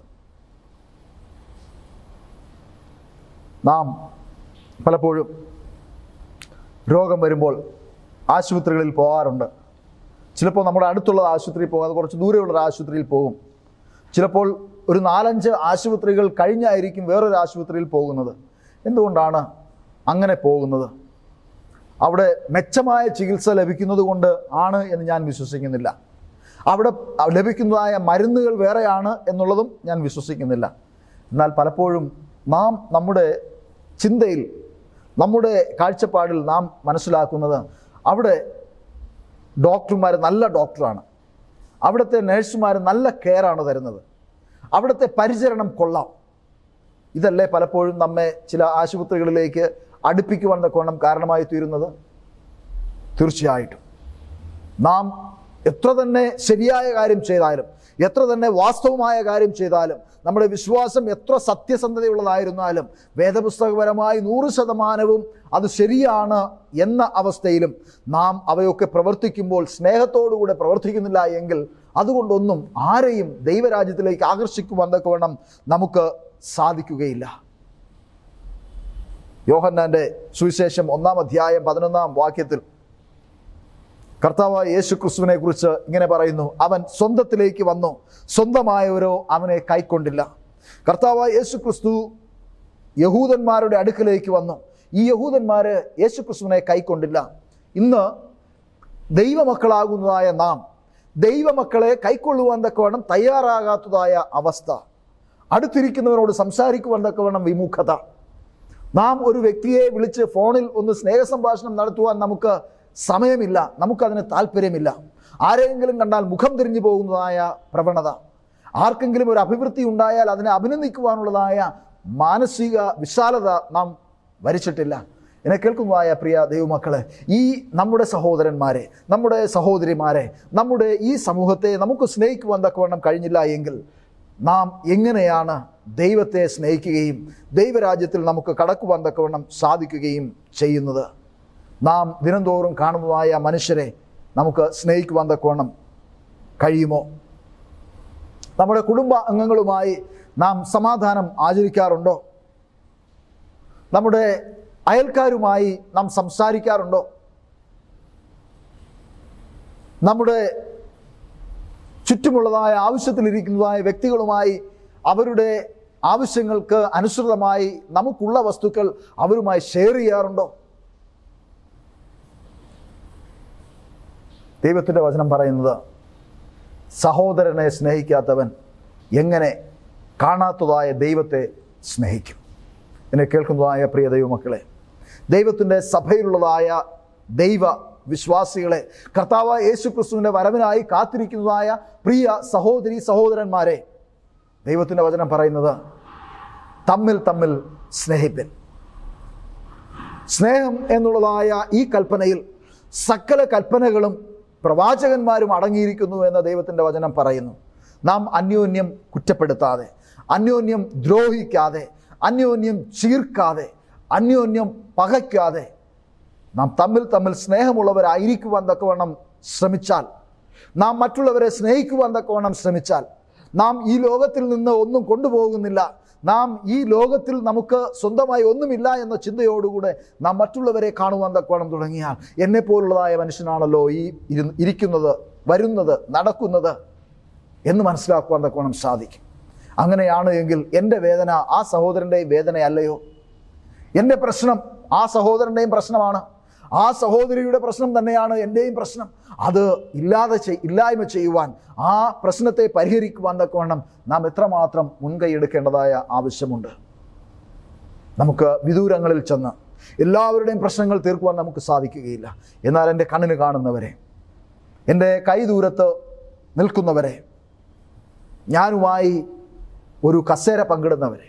[SPEAKER 4] നാം പലപ്പോഴും രോഗം വരുമ്പോൾ ആശുപത്രികളിൽ പോകാറുണ്ട് ചിലപ്പോൾ നമ്മുടെ അടുത്തുള്ള ആശുപത്രിയിൽ പോകാതെ കുറച്ച് ദൂരെയുള്ള ഒരു ആശുപത്രിയിൽ പോകും ചിലപ്പോൾ ഒരു നാലഞ്ച് ആശുപത്രികൾ കഴിഞ്ഞായിരിക്കും വേറൊരു ആശുപത്രിയിൽ പോകുന്നത് എന്തുകൊണ്ടാണ് അങ്ങനെ പോകുന്നത് അവിടെ മെച്ചമായ ചികിത്സ ലഭിക്കുന്നത് കൊണ്ട് ആണ് എന്ന് ഞാൻ വിശ്വസിക്കുന്നില്ല അവിടെ ലഭിക്കുന്നതായ മരുന്നുകൾ വേറെയാണ് എന്നുള്ളതും ഞാൻ വിശ്വസിക്കുന്നില്ല എന്നാൽ പലപ്പോഴും നാം നമ്മുടെ ചിന്തയിൽ നമ്മുടെ കാഴ്ചപ്പാടിൽ നാം മനസ്സിലാക്കുന്നത് അവിടെ ഡോക്ടർമാർ നല്ല ഡോക്ടറാണ് അവിടുത്തെ നഴ്സുമാർ നല്ല കെയറാണ് തരുന്നത് അവിടുത്തെ പരിചരണം കൊള്ളാം ഇതല്ലേ പലപ്പോഴും നമ്മെ ചില ആശുപത്രികളിലേക്ക് അടുപ്പിക്കുവാൻ തക്കവണ്ണം കാരണമായി തീരുന്നത് തീർച്ചയായിട്ടും നാം എത്ര തന്നെ ശരിയായ കാര്യം ചെയ്താലും എത്ര തന്നെ വാസ്തവമായ കാര്യം ചെയ്താലും നമ്മുടെ വിശ്വാസം എത്ര സത്യസന്ധതയുള്ളതായിരുന്നാലും വേദപുസ്തകപരമായി നൂറ് ശതമാനവും അത് ശരിയാണ് എന്ന അവസ്ഥയിലും നാം അവയൊക്കെ പ്രവർത്തിക്കുമ്പോൾ സ്നേഹത്തോടുകൂടെ പ്രവർത്തിക്കുന്നില്ല എങ്കിൽ അതുകൊണ്ടൊന്നും ആരെയും ദൈവരാജ്യത്തിലേക്ക് ആകർഷിക്കുവാൻ തക്കവണ്ണം നമുക്ക് സാധിക്കുകയില്ല യോഹന്നാന്റെ സുവിശേഷം ഒന്നാം അധ്യായം പതിനൊന്നാം വാക്യത്തിൽ കർത്താവായ യേശു ക്രിസ്തുവിനെ കുറിച്ച് ഇങ്ങനെ പറയുന്നു അവൻ സ്വന്തത്തിലേക്ക് വന്നു സ്വന്തമായവരോ അവനെ കൈക്കൊണ്ടില്ല കർത്താവായ യേശു ക്രിസ്തു യഹൂദന്മാരുടെ അടുക്കലേക്ക് വന്നു ഈ യഹൂദന്മാര് യേശു ക്രിസ്തുവിനെ കൈക്കൊണ്ടില്ല ഇന്ന് ദൈവമക്കളാകുന്നതായ നാം ദൈവമക്കളെ കൈക്കൊള്ളുവാൻ തക്കവണ്ണം തയ്യാറാകാത്തതായ അവസ്ഥ അടുത്തിരിക്കുന്നവരോട് സംസാരിക്കുവാൻ തക്കവണ്ണം വിമുഖത നാം ഒരു വ്യക്തിയെ വിളിച്ച് ഫോണിൽ ഒന്ന് സ്നേഹസംഭാഷണം നടത്തുവാൻ നമുക്ക് സമയമില്ല നമുക്കതിന് താല്പര്യമില്ല ആരെങ്കിലും കണ്ടാൽ മുഖം തിരിഞ്ഞു പോകുന്നതായ പ്രവണത ആർക്കെങ്കിലും ഒരു അഭിവൃദ്ധി ഉണ്ടായാൽ അതിനെ അഭിനന്ദിക്കുവാനുള്ളതായ മാനസിക വിശാലത നാം വരിച്ചിട്ടില്ല എന്നെ കേൾക്കുന്നതായ പ്രിയ ദൈവമക്കളെ ഈ നമ്മുടെ സഹോദരന്മാരെ നമ്മുടെ സഹോദരിമാരെ നമ്മുടെ ഈ സമൂഹത്തെ നമുക്ക് സ്നേഹിക്കുവാൻ തക്കവണ്ണം കഴിഞ്ഞില്ല എങ്കിൽ നാം എങ്ങനെയാണ് ദൈവത്തെ സ്നേഹിക്കുകയും ദൈവരാജ്യത്തിൽ നമുക്ക് കടക്കുവാൻ തക്കവണ്ണം സാധിക്കുകയും ചെയ്യുന്നത് നാം ദിനംതോറും കാണുന്നതായ മനുഷ്യരെ നമുക്ക് സ്നേഹിക്കുവാൻ തക്കവണ്ണം കഴിയുമോ നമ്മുടെ കുടുംബ അംഗങ്ങളുമായി നാം സമാധാനം ആചരിക്കാറുണ്ടോ നമ്മുടെ അയൽക്കാരുമായി നാം സംസാരിക്കാറുണ്ടോ നമ്മുടെ ചുറ്റുമുള്ളതായ ആവശ്യത്തിലിരിക്കുന്നതായ വ്യക്തികളുമായി അവരുടെ ആവശ്യങ്ങൾക്ക് അനുസൃതമായി നമുക്കുള്ള വസ്തുക്കൾ അവരുമായി ഷെയർ ചെയ്യാറുണ്ടോ ദൈവത്തിൻ്റെ വചനം പറയുന്നത് സഹോദരനെ സ്നേഹിക്കാത്തവൻ എങ്ങനെ കാണാത്തതായ ദൈവത്തെ സ്നേഹിക്കും എന്നെ കേൾക്കുന്നതായ പ്രിയ ദൈവമക്കളെ ദൈവത്തിൻ്റെ സഭയിലുള്ളതായ ദൈവ വിശ്വാസികളെ കർത്താവായ യേശു ക്രിസ്തുവിൻ്റെ വരവിനായി കാത്തിരിക്കുന്നതായ പ്രിയ സഹോദരി സഹോദരന്മാരെ ദൈവത്തിൻ്റെ വചനം പറയുന്നത് തമ്മിൽ തമ്മിൽ സ്നേഹിപ്പിൻ സ്നേഹം എന്നുള്ളതായ ഈ കൽപ്പനയിൽ സകല കൽപ്പനകളും പ്രവാചകന്മാരും അടങ്ങിയിരിക്കുന്നു എന്ന് ദൈവത്തിൻ്റെ വചനം പറയുന്നു നാം അന്യോന്യം കുറ്റപ്പെടുത്താതെ അന്യോന്യം ദ്രോഹിക്കാതെ അന്യോന്യം ചീർക്കാതെ അന്യോന്യം പകയ്ക്കാതെ നാം തമ്മിൽ തമ്മിൽ സ്നേഹമുള്ളവരായിരിക്കുവാൻ തക്കവണ്ണം ശ്രമിച്ചാൽ നാം മറ്റുള്ളവരെ സ്നേഹിക്കുവാൻ തക്കവണ്ണം ശ്രമിച്ചാൽ നാം ഈ ലോകത്തിൽ നിന്ന് ഒന്നും കൊണ്ടുപോകുന്നില്ല നാം ഈ ലോകത്തിൽ നമുക്ക് സ്വന്തമായി ഒന്നുമില്ല എന്ന ചിന്തയോടുകൂടെ നാം മറ്റുള്ളവരെ കാണുവാൻ തക്കവണ്ണം തുടങ്ങിയാൽ എന്നെപ്പോലുള്ളതായ മനുഷ്യനാണല്ലോ ഈ ഇരു- ഇരിക്കുന്നത് വരുന്നത് നടക്കുന്നത് എന്ന് മനസ്സിലാക്കുവാൻ തക്കവണ്ണം സാധിക്കും അങ്ങനെയാണ് എങ്കിൽ എൻ്റെ വേദന ആ സഹോദരൻ്റെയും വേദനയല്ലയോ എൻ്റെ പ്രശ്നം ആ സഹോദരൻ്റെയും പ്രശ്നമാണ് ആ സഹോദരിയുടെ പ്രശ്നം തന്നെയാണ് എൻ്റെയും പ്രശ്നം അത് ഇല്ലാതെ ചെയ് ഇല്ലായ്മ ചെയ്യുവാൻ ആ പ്രശ്നത്തെ പരിഹരിക്കുവാൻ തക്കവണ്ണം നാം എത്രമാത്രം മുൻകൈ എടുക്കേണ്ടതായ ആവശ്യമുണ്ട് നമുക്ക് വിദൂരങ്ങളിൽ ചെന്ന് എല്ലാവരുടെയും പ്രശ്നങ്ങൾ തീർക്കുവാൻ നമുക്ക് സാധിക്കുകയില്ല എന്നാൽ എൻ്റെ കണ്ണിന് കാണുന്നവരെ എൻ്റെ കൈദൂരത്ത് നിൽക്കുന്നവരെ ഞാനുമായി ഒരു കസേര പങ്കിടുന്നവരെ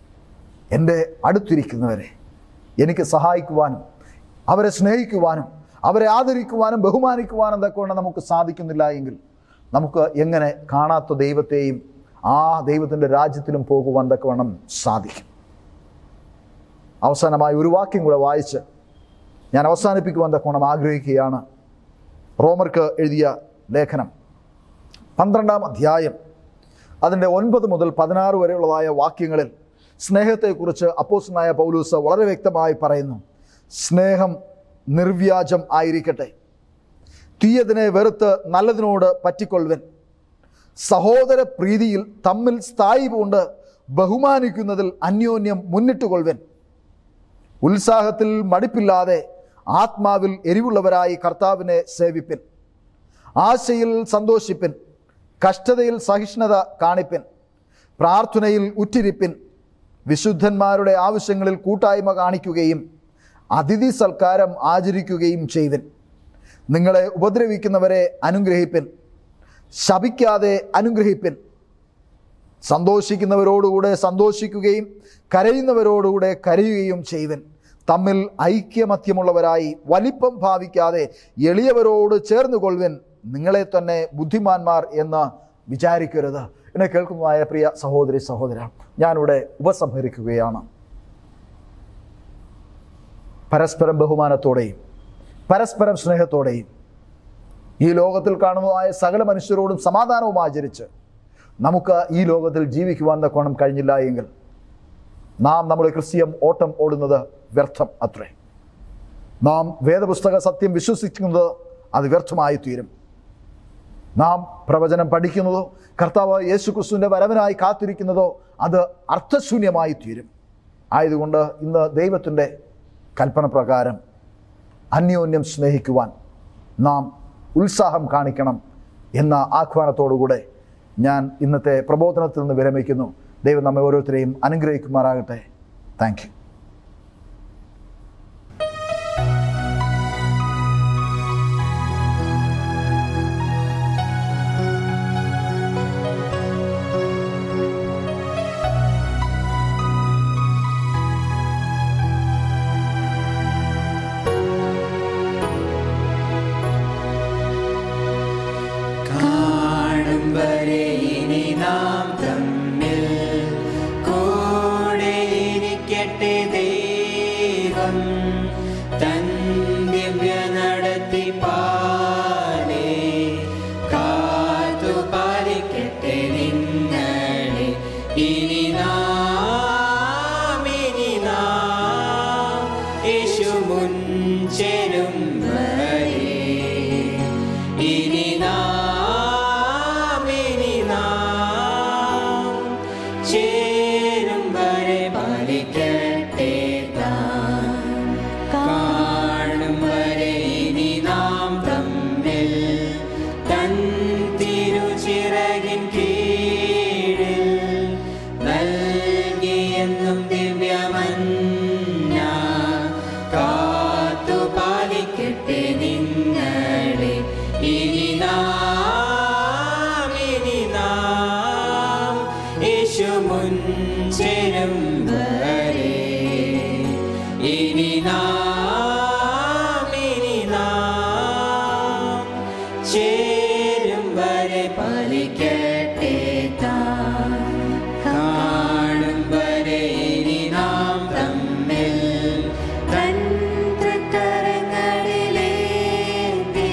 [SPEAKER 4] എൻ്റെ അടുത്തിരിക്കുന്നവരെ എനിക്ക് സഹായിക്കുവാനും അവരെ സ്നേഹിക്കുവാനും അവരെ ആദരിക്കുവാനും ബഹുമാനിക്കുവാനും തക്കവണ്ണം നമുക്ക് സാധിക്കുന്നില്ല എങ്കിൽ നമുക്ക് എങ്ങനെ കാണാത്ത ദൈവത്തെയും ആ ദൈവത്തിൻ്റെ രാജ്യത്തിലും പോകുവാൻ തക്കവണ്ണം സാധിക്കും അവസാനമായി ഒരു വാക്യം കൂടെ വായിച്ച് ഞാൻ അവസാനിപ്പിക്കുവാൻ തക്കവണ്ണം ആഗ്രഹിക്കുകയാണ് റോമർക്ക് എഴുതിയ ലേഖനം പന്ത്രണ്ടാം അധ്യായം അതിൻ്റെ ഒൻപത് മുതൽ പതിനാറ് വരെയുള്ളതായ വാക്യങ്ങളിൽ സ്നേഹത്തെക്കുറിച്ച് അപ്പോസ്റ്റനായ പൗലൂസ് വളരെ വ്യക്തമായി പറയുന്നു സ്നേഹം നിർവ്യാജം ആയിരിക്കട്ടെ തീയതിനെ വെറുത്ത് നല്ലതിനോട് പറ്റിക്കൊള്ളുവൻ സഹോദര പ്രീതിയിൽ തമ്മിൽ സ്ഥായി കൊണ്ട് ബഹുമാനിക്കുന്നതിൽ അന്യോന്യം മുന്നിട്ടുകൊള്ളുവൻ ഉത്സാഹത്തിൽ മടിപ്പില്ലാതെ ആത്മാവിൽ എരിവുള്ളവരായി കർത്താവിനെ സേവിപ്പിൻ ആശയിൽ സന്തോഷിപ്പിൻ കഷ്ടതയിൽ സഹിഷ്ണുത കാണിപ്പിൻ പ്രാർത്ഥനയിൽ ഉറ്റിരിപ്പിൻ വിശുദ്ധന്മാരുടെ ആവശ്യങ്ങളിൽ കൂട്ടായ്മ കാണിക്കുകയും അതിഥി സൽക്കാരം ആചരിക്കുകയും ചെയ്വിൻ നിങ്ങളെ ഉപദ്രവിക്കുന്നവരെ അനുഗ്രഹിപ്പിൻ ശപിക്കാതെ അനുഗ്രഹിപ്പിൻ സന്തോഷിക്കുന്നവരോടുകൂടെ സന്തോഷിക്കുകയും കരയുന്നവരോടുകൂടെ കരയുകയും ചെയ്വൻ തമ്മിൽ ഐക്യമത്യമുള്ളവരായി വലിപ്പം ഭാവിക്കാതെ എളിയവരോട് ചേർന്ന് കൊള്ളുവൻ നിങ്ങളെ തന്നെ ബുദ്ധിമാന്മാർ എന്ന് വിചാരിക്കരുത് എന്നെ കേൾക്കുന്നതായ പ്രിയ സഹോദരി സഹോദര ഞാനിവിടെ ഉപസംഹരിക്കുകയാണ് പരസ്പരം ബഹുമാനത്തോടെയും പരസ്പരം സ്നേഹത്തോടെയും ഈ ലോകത്തിൽ കാണുന്നതായ സകല മനുഷ്യരോടും സമാധാനവും ആചരിച്ച് നമുക്ക് ഈ ലോകത്തിൽ ജീവിക്കുവാൻ തക്കോണം കഴിഞ്ഞില്ല എങ്കിൽ നാം നമ്മുടെ ക്രിസ്തീയം ഓട്ടം ഓടുന്നത് വ്യർത്ഥം അത്രേ നാം വേദപുസ്തക സത്യം വിശ്വസിക്കുന്നത് അത് വ്യർത്ഥമായി തീരും നാം പ്രവചനം പഠിക്കുന്നതോ കർത്താവ് യേശു ക്രിസ്തുവിൻ്റെ വരവനായി കാത്തിരിക്കുന്നതോ അത് അർത്ഥശൂന്യമായി തീരും ആയതുകൊണ്ട് ഇന്ന് ദൈവത്തിൻ്റെ കൽപ്പന പ്രകാരം അന്യോന്യം സ്നേഹിക്കുവാൻ നാം ഉത്സാഹം കാണിക്കണം എന്ന ആഹ്വാനത്തോടുകൂടെ ഞാൻ ഇന്നത്തെ പ്രബോധനത്തിൽ നിന്ന് വിരമിക്കുന്നു ദൈവം നമ്മെ ഓരോരുത്തരെയും അനുഗ്രഹിക്കുമാറാകട്ടെ താങ്ക് യു
[SPEAKER 2] കാണും വരെ ഇനി നാം തമ്മിൽ കൂടെ ഇരിക്കട്ടെ ദൈവം തൻ ദിവ്യ നടത്തി പാലേ കാത്തു പാലിക്കട്ടെ നിങ്ങളെ ഇനി നാം ഇനി നാം യേശു മുൻചെരും വരെ ഇനി നാം ഇനി നാം ചേരും വരെ പാലിക്കട്ടെ താൻ കാണും വരെ ഇനി നാം തമ്മിൽ തൻ തിരുചിറകിൻ കീഴിൽ നൽകിയെന്നും ദിവ്യമന്ന കാത്തു പാലിക്കട്ടെ നിങ്ങളെ ഇനി നാം ഇനി നാം യേശു മുൻചെരും വരെ ഇനി നാം ഇനി നാം ചേരും വരെ പാലിക്കട്ടെ താൻ കാണും വരെ ഇനി നാം തമ്മിൽ തൻ തൃക്കരങ്ങളിലേന്തി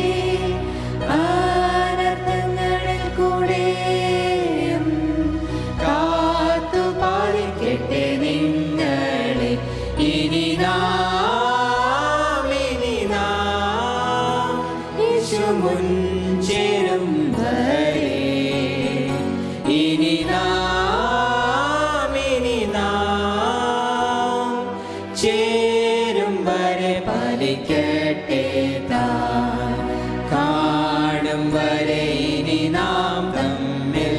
[SPEAKER 2] ആനന്ദങ്ങളിൽ കൂടെയും കാത്തു പാലിക്കട്ടെ നിങ്ങളെ ഇനി നാം ഇനി നാം യേശു മുൻചേരും വരെ ഇനി നാം ഇനി നാം ചേരും വരെ പാലിക്കട്ടെ താൻ കാണും വരെ ഇനി നാം തമ്മിൽ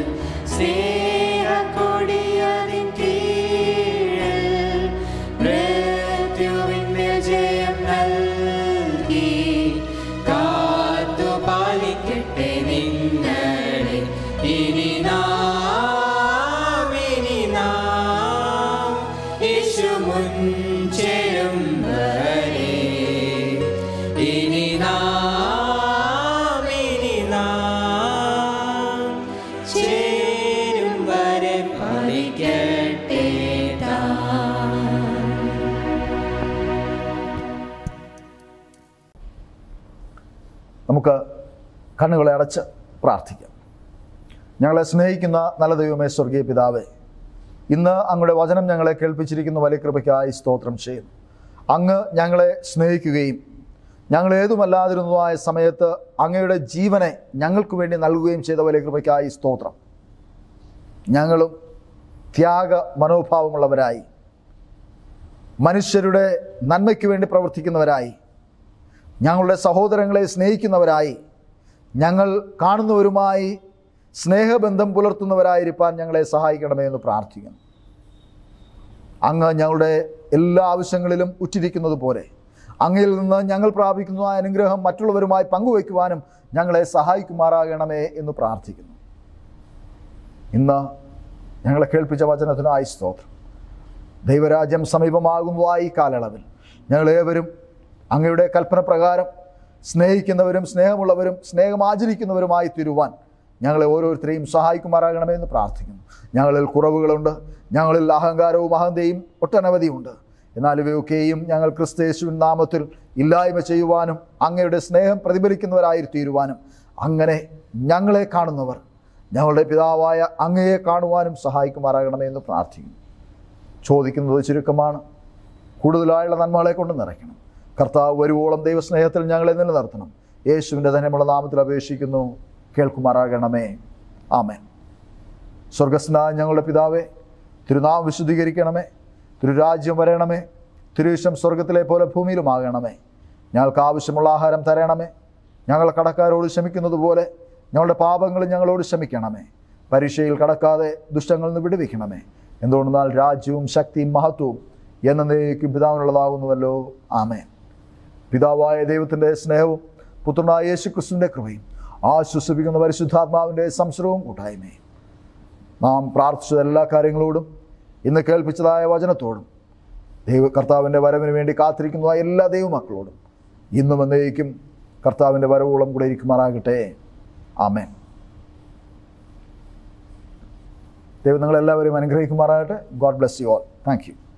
[SPEAKER 2] സ്നേഹക്കൊടിയതിൻ കീഴിൽ മൃത്യുവിന്മേൽ ജയം നൽകി കാത്തു പാലിക്കട്ടെ നിങ്ങളെ ഇനി നാം ഇനി നാം യേശു മുൻചെരും വരെ
[SPEAKER 4] നമുക്ക് കണ്ണുകളെ അടച്ച് പ്രാർത്ഥിക്കാം ഞങ്ങളെ സ്നേഹിക്കുന്ന നല്ല ദൈവമേ സ്വർഗീയ പിതാവേ ഇന്ന് അങ്ങയുടെ വചനം ഞങ്ങളെ കേൾപ്പിച്ചിരിക്കുന്ന വലിയ കൃപയ്ക്കായി സ്തോത്രം ചെയ്യുന്നു അങ്ങ് ഞങ്ങളെ സ്നേഹിക്കുകയും ഞങ്ങൾ ഏതുമല്ലാതിരുന്നതായ സമയത്ത് അങ്ങയുടെ ജീവനെ ഞങ്ങൾക്ക് വേണ്ടി നൽകുകയും ചെയ്ത വലിയ കൃപയ്ക്കായി സ്തോത്രം ഞങ്ങളും ത്യാഗ മനോഭാവമുള്ളവരായി മനുഷ്യരുടെ നന്മയ്ക്ക് വേണ്ടി പ്രവർത്തിക്കുന്നവരായി ഞങ്ങളുടെ സഹോദരങ്ങളെ സ്നേഹിക്കുന്നവരായി ഞങ്ങൾ കാണുന്നവരുമായി സ്നേഹബന്ധം പുലർത്തുന്നവരായിരിക്കാൻ ഞങ്ങളെ സഹായിക്കണമേ എന്ന് പ്രാർത്ഥിക്കുന്നു അങ്ങ് ഞങ്ങളുടെ എല്ലാ ആവശ്യങ്ങളിലും ഉറ്റിരിക്കുന്നത് പോലെ അങ്ങയിൽ നിന്ന് ഞങ്ങൾ പ്രാപിക്കുന്ന ആ അനുഗ്രഹം മറ്റുള്ളവരുമായി പങ്കുവയ്ക്കുവാനും ഞങ്ങളെ സഹായിക്കുമാറാകണമേ എന്ന് പ്രാർത്ഥിക്കുന്നു ഇന്ന് ഞങ്ങളെ കേൾപ്പിച്ച വചനത്തിനായി സ്തോത്രം ദൈവരാജ്യം സമീപമാകുന്നതായി ഈ കാലയളവിൽ ഞങ്ങളേവരും അങ്ങയുടെ കൽപ്പന പ്രകാരം സ്നേഹിക്കുന്നവരും സ്നേഹമുള്ളവരും സ്നേഹം ആചരിക്കുന്നവരുമായി തീരുവാൻ ഞങ്ങളെ ഓരോരുത്തരെയും സഹായിക്കുമാറാകണമേ എന്ന് പ്രാർത്ഥിക്കുന്നു ഞങ്ങളിൽ കുറവുകളുണ്ട് ഞങ്ങളിൽ അഹങ്കാരവും അഹന്തയും ഒട്ടനവധിയുണ്ട് എന്നാൽ ഇവയൊക്കെയും ഞങ്ങൾ ക്രിസ്തയേശുവിൻ നാമത്തിൽ ഇല്ലായ്മ ചെയ്യുവാനും അങ്ങയുടെ സ്നേഹം പ്രതിഫലിക്കുന്നവരായി തീരുവാനും അങ്ങനെ ഞങ്ങളെ കാണുന്നവർ ഞങ്ങളുടെ പിതാവായ അങ്ങയെ കാണുവാനും സഹായിക്കുമാറാകണമേ എന്ന് പ്രാർത്ഥിക്കുന്നു ചോദിക്കുന്നത് ചുരുക്കമാണ് കൂടുതലായുള്ള നന്മകളെ കൊണ്ട് നിറയ്ക്കണം കർത്താവ് വരുവോളം ദൈവസ്നേഹത്തിൽ ഞങ്ങളെ നിലനിർത്തണം യേശുവിൻ്റെ ധനമുള്ള നാമത്തിൽ അപേക്ഷിക്കുന്നു കേൾക്കുമാറാകണമേ ആമേൻ സ്വർഗസ്നായ ഞങ്ങളുടെ പിതാവേ തിരുനാമം വിശുദ്ധീകരിക്കണമേ തിരുരാജ്യം വരണമേ തിരുവിഷം സ്വർഗത്തിലെ പോലെ ഭൂമിയിലുമാകണമേ ഞങ്ങൾക്ക് ആവശ്യമുള്ള ആഹാരം തരണമേ ഞങ്ങൾ കടക്കാരോട് ക്ഷമിക്കുന്നത് പോലെ ഞങ്ങളുടെ പാപങ്ങൾ ഞങ്ങളോട് ക്ഷമിക്കണമേ പരീക്ഷയിൽ കടക്കാതെ ദുഷ്ടങ്ങളിൽ നിന്ന് വിടുവിക്കണമേ എന്തുകൊണ്ടെന്നാൽ രാജ്യവും ശക്തിയും മഹത്വവും എന്നേക്കും പിതാവിനുള്ളതാകുന്നുവല്ലോ ആമേൻ പിതാവായ ദൈവത്തിൻ്റെ സ്നേഹവും പുത്രനായ യേശു ക്രിസ്തുവിൻ്റെ കൃപയും ആശ്വസിപ്പിക്കുന്ന പരിശുദ്ധാത്മാവിൻ്റെ സംസരവും കൂട്ടായ്മയും നാം പ്രാർത്ഥിച്ച എല്ലാ കാര്യങ്ങളോടും ഇന്ന് കേൾപ്പിച്ചതായ വചനത്തോടും ദൈവ കർത്താവിൻ്റെ വരവിന് വേണ്ടി കാത്തിരിക്കുന്നതായ എല്ലാ ദൈവമക്കളോടും ഇന്നും എന്നേക്കും കർത്താവിൻ്റെ വരവോളം കൂടെ ഇരിക്കുമാറാകട്ടെ ആമേൻ ദൈവം നിങ്ങളെല്ലാവരെയും അനുഗ്രഹിക്കുമാറാകട്ടെ God bless you all thank U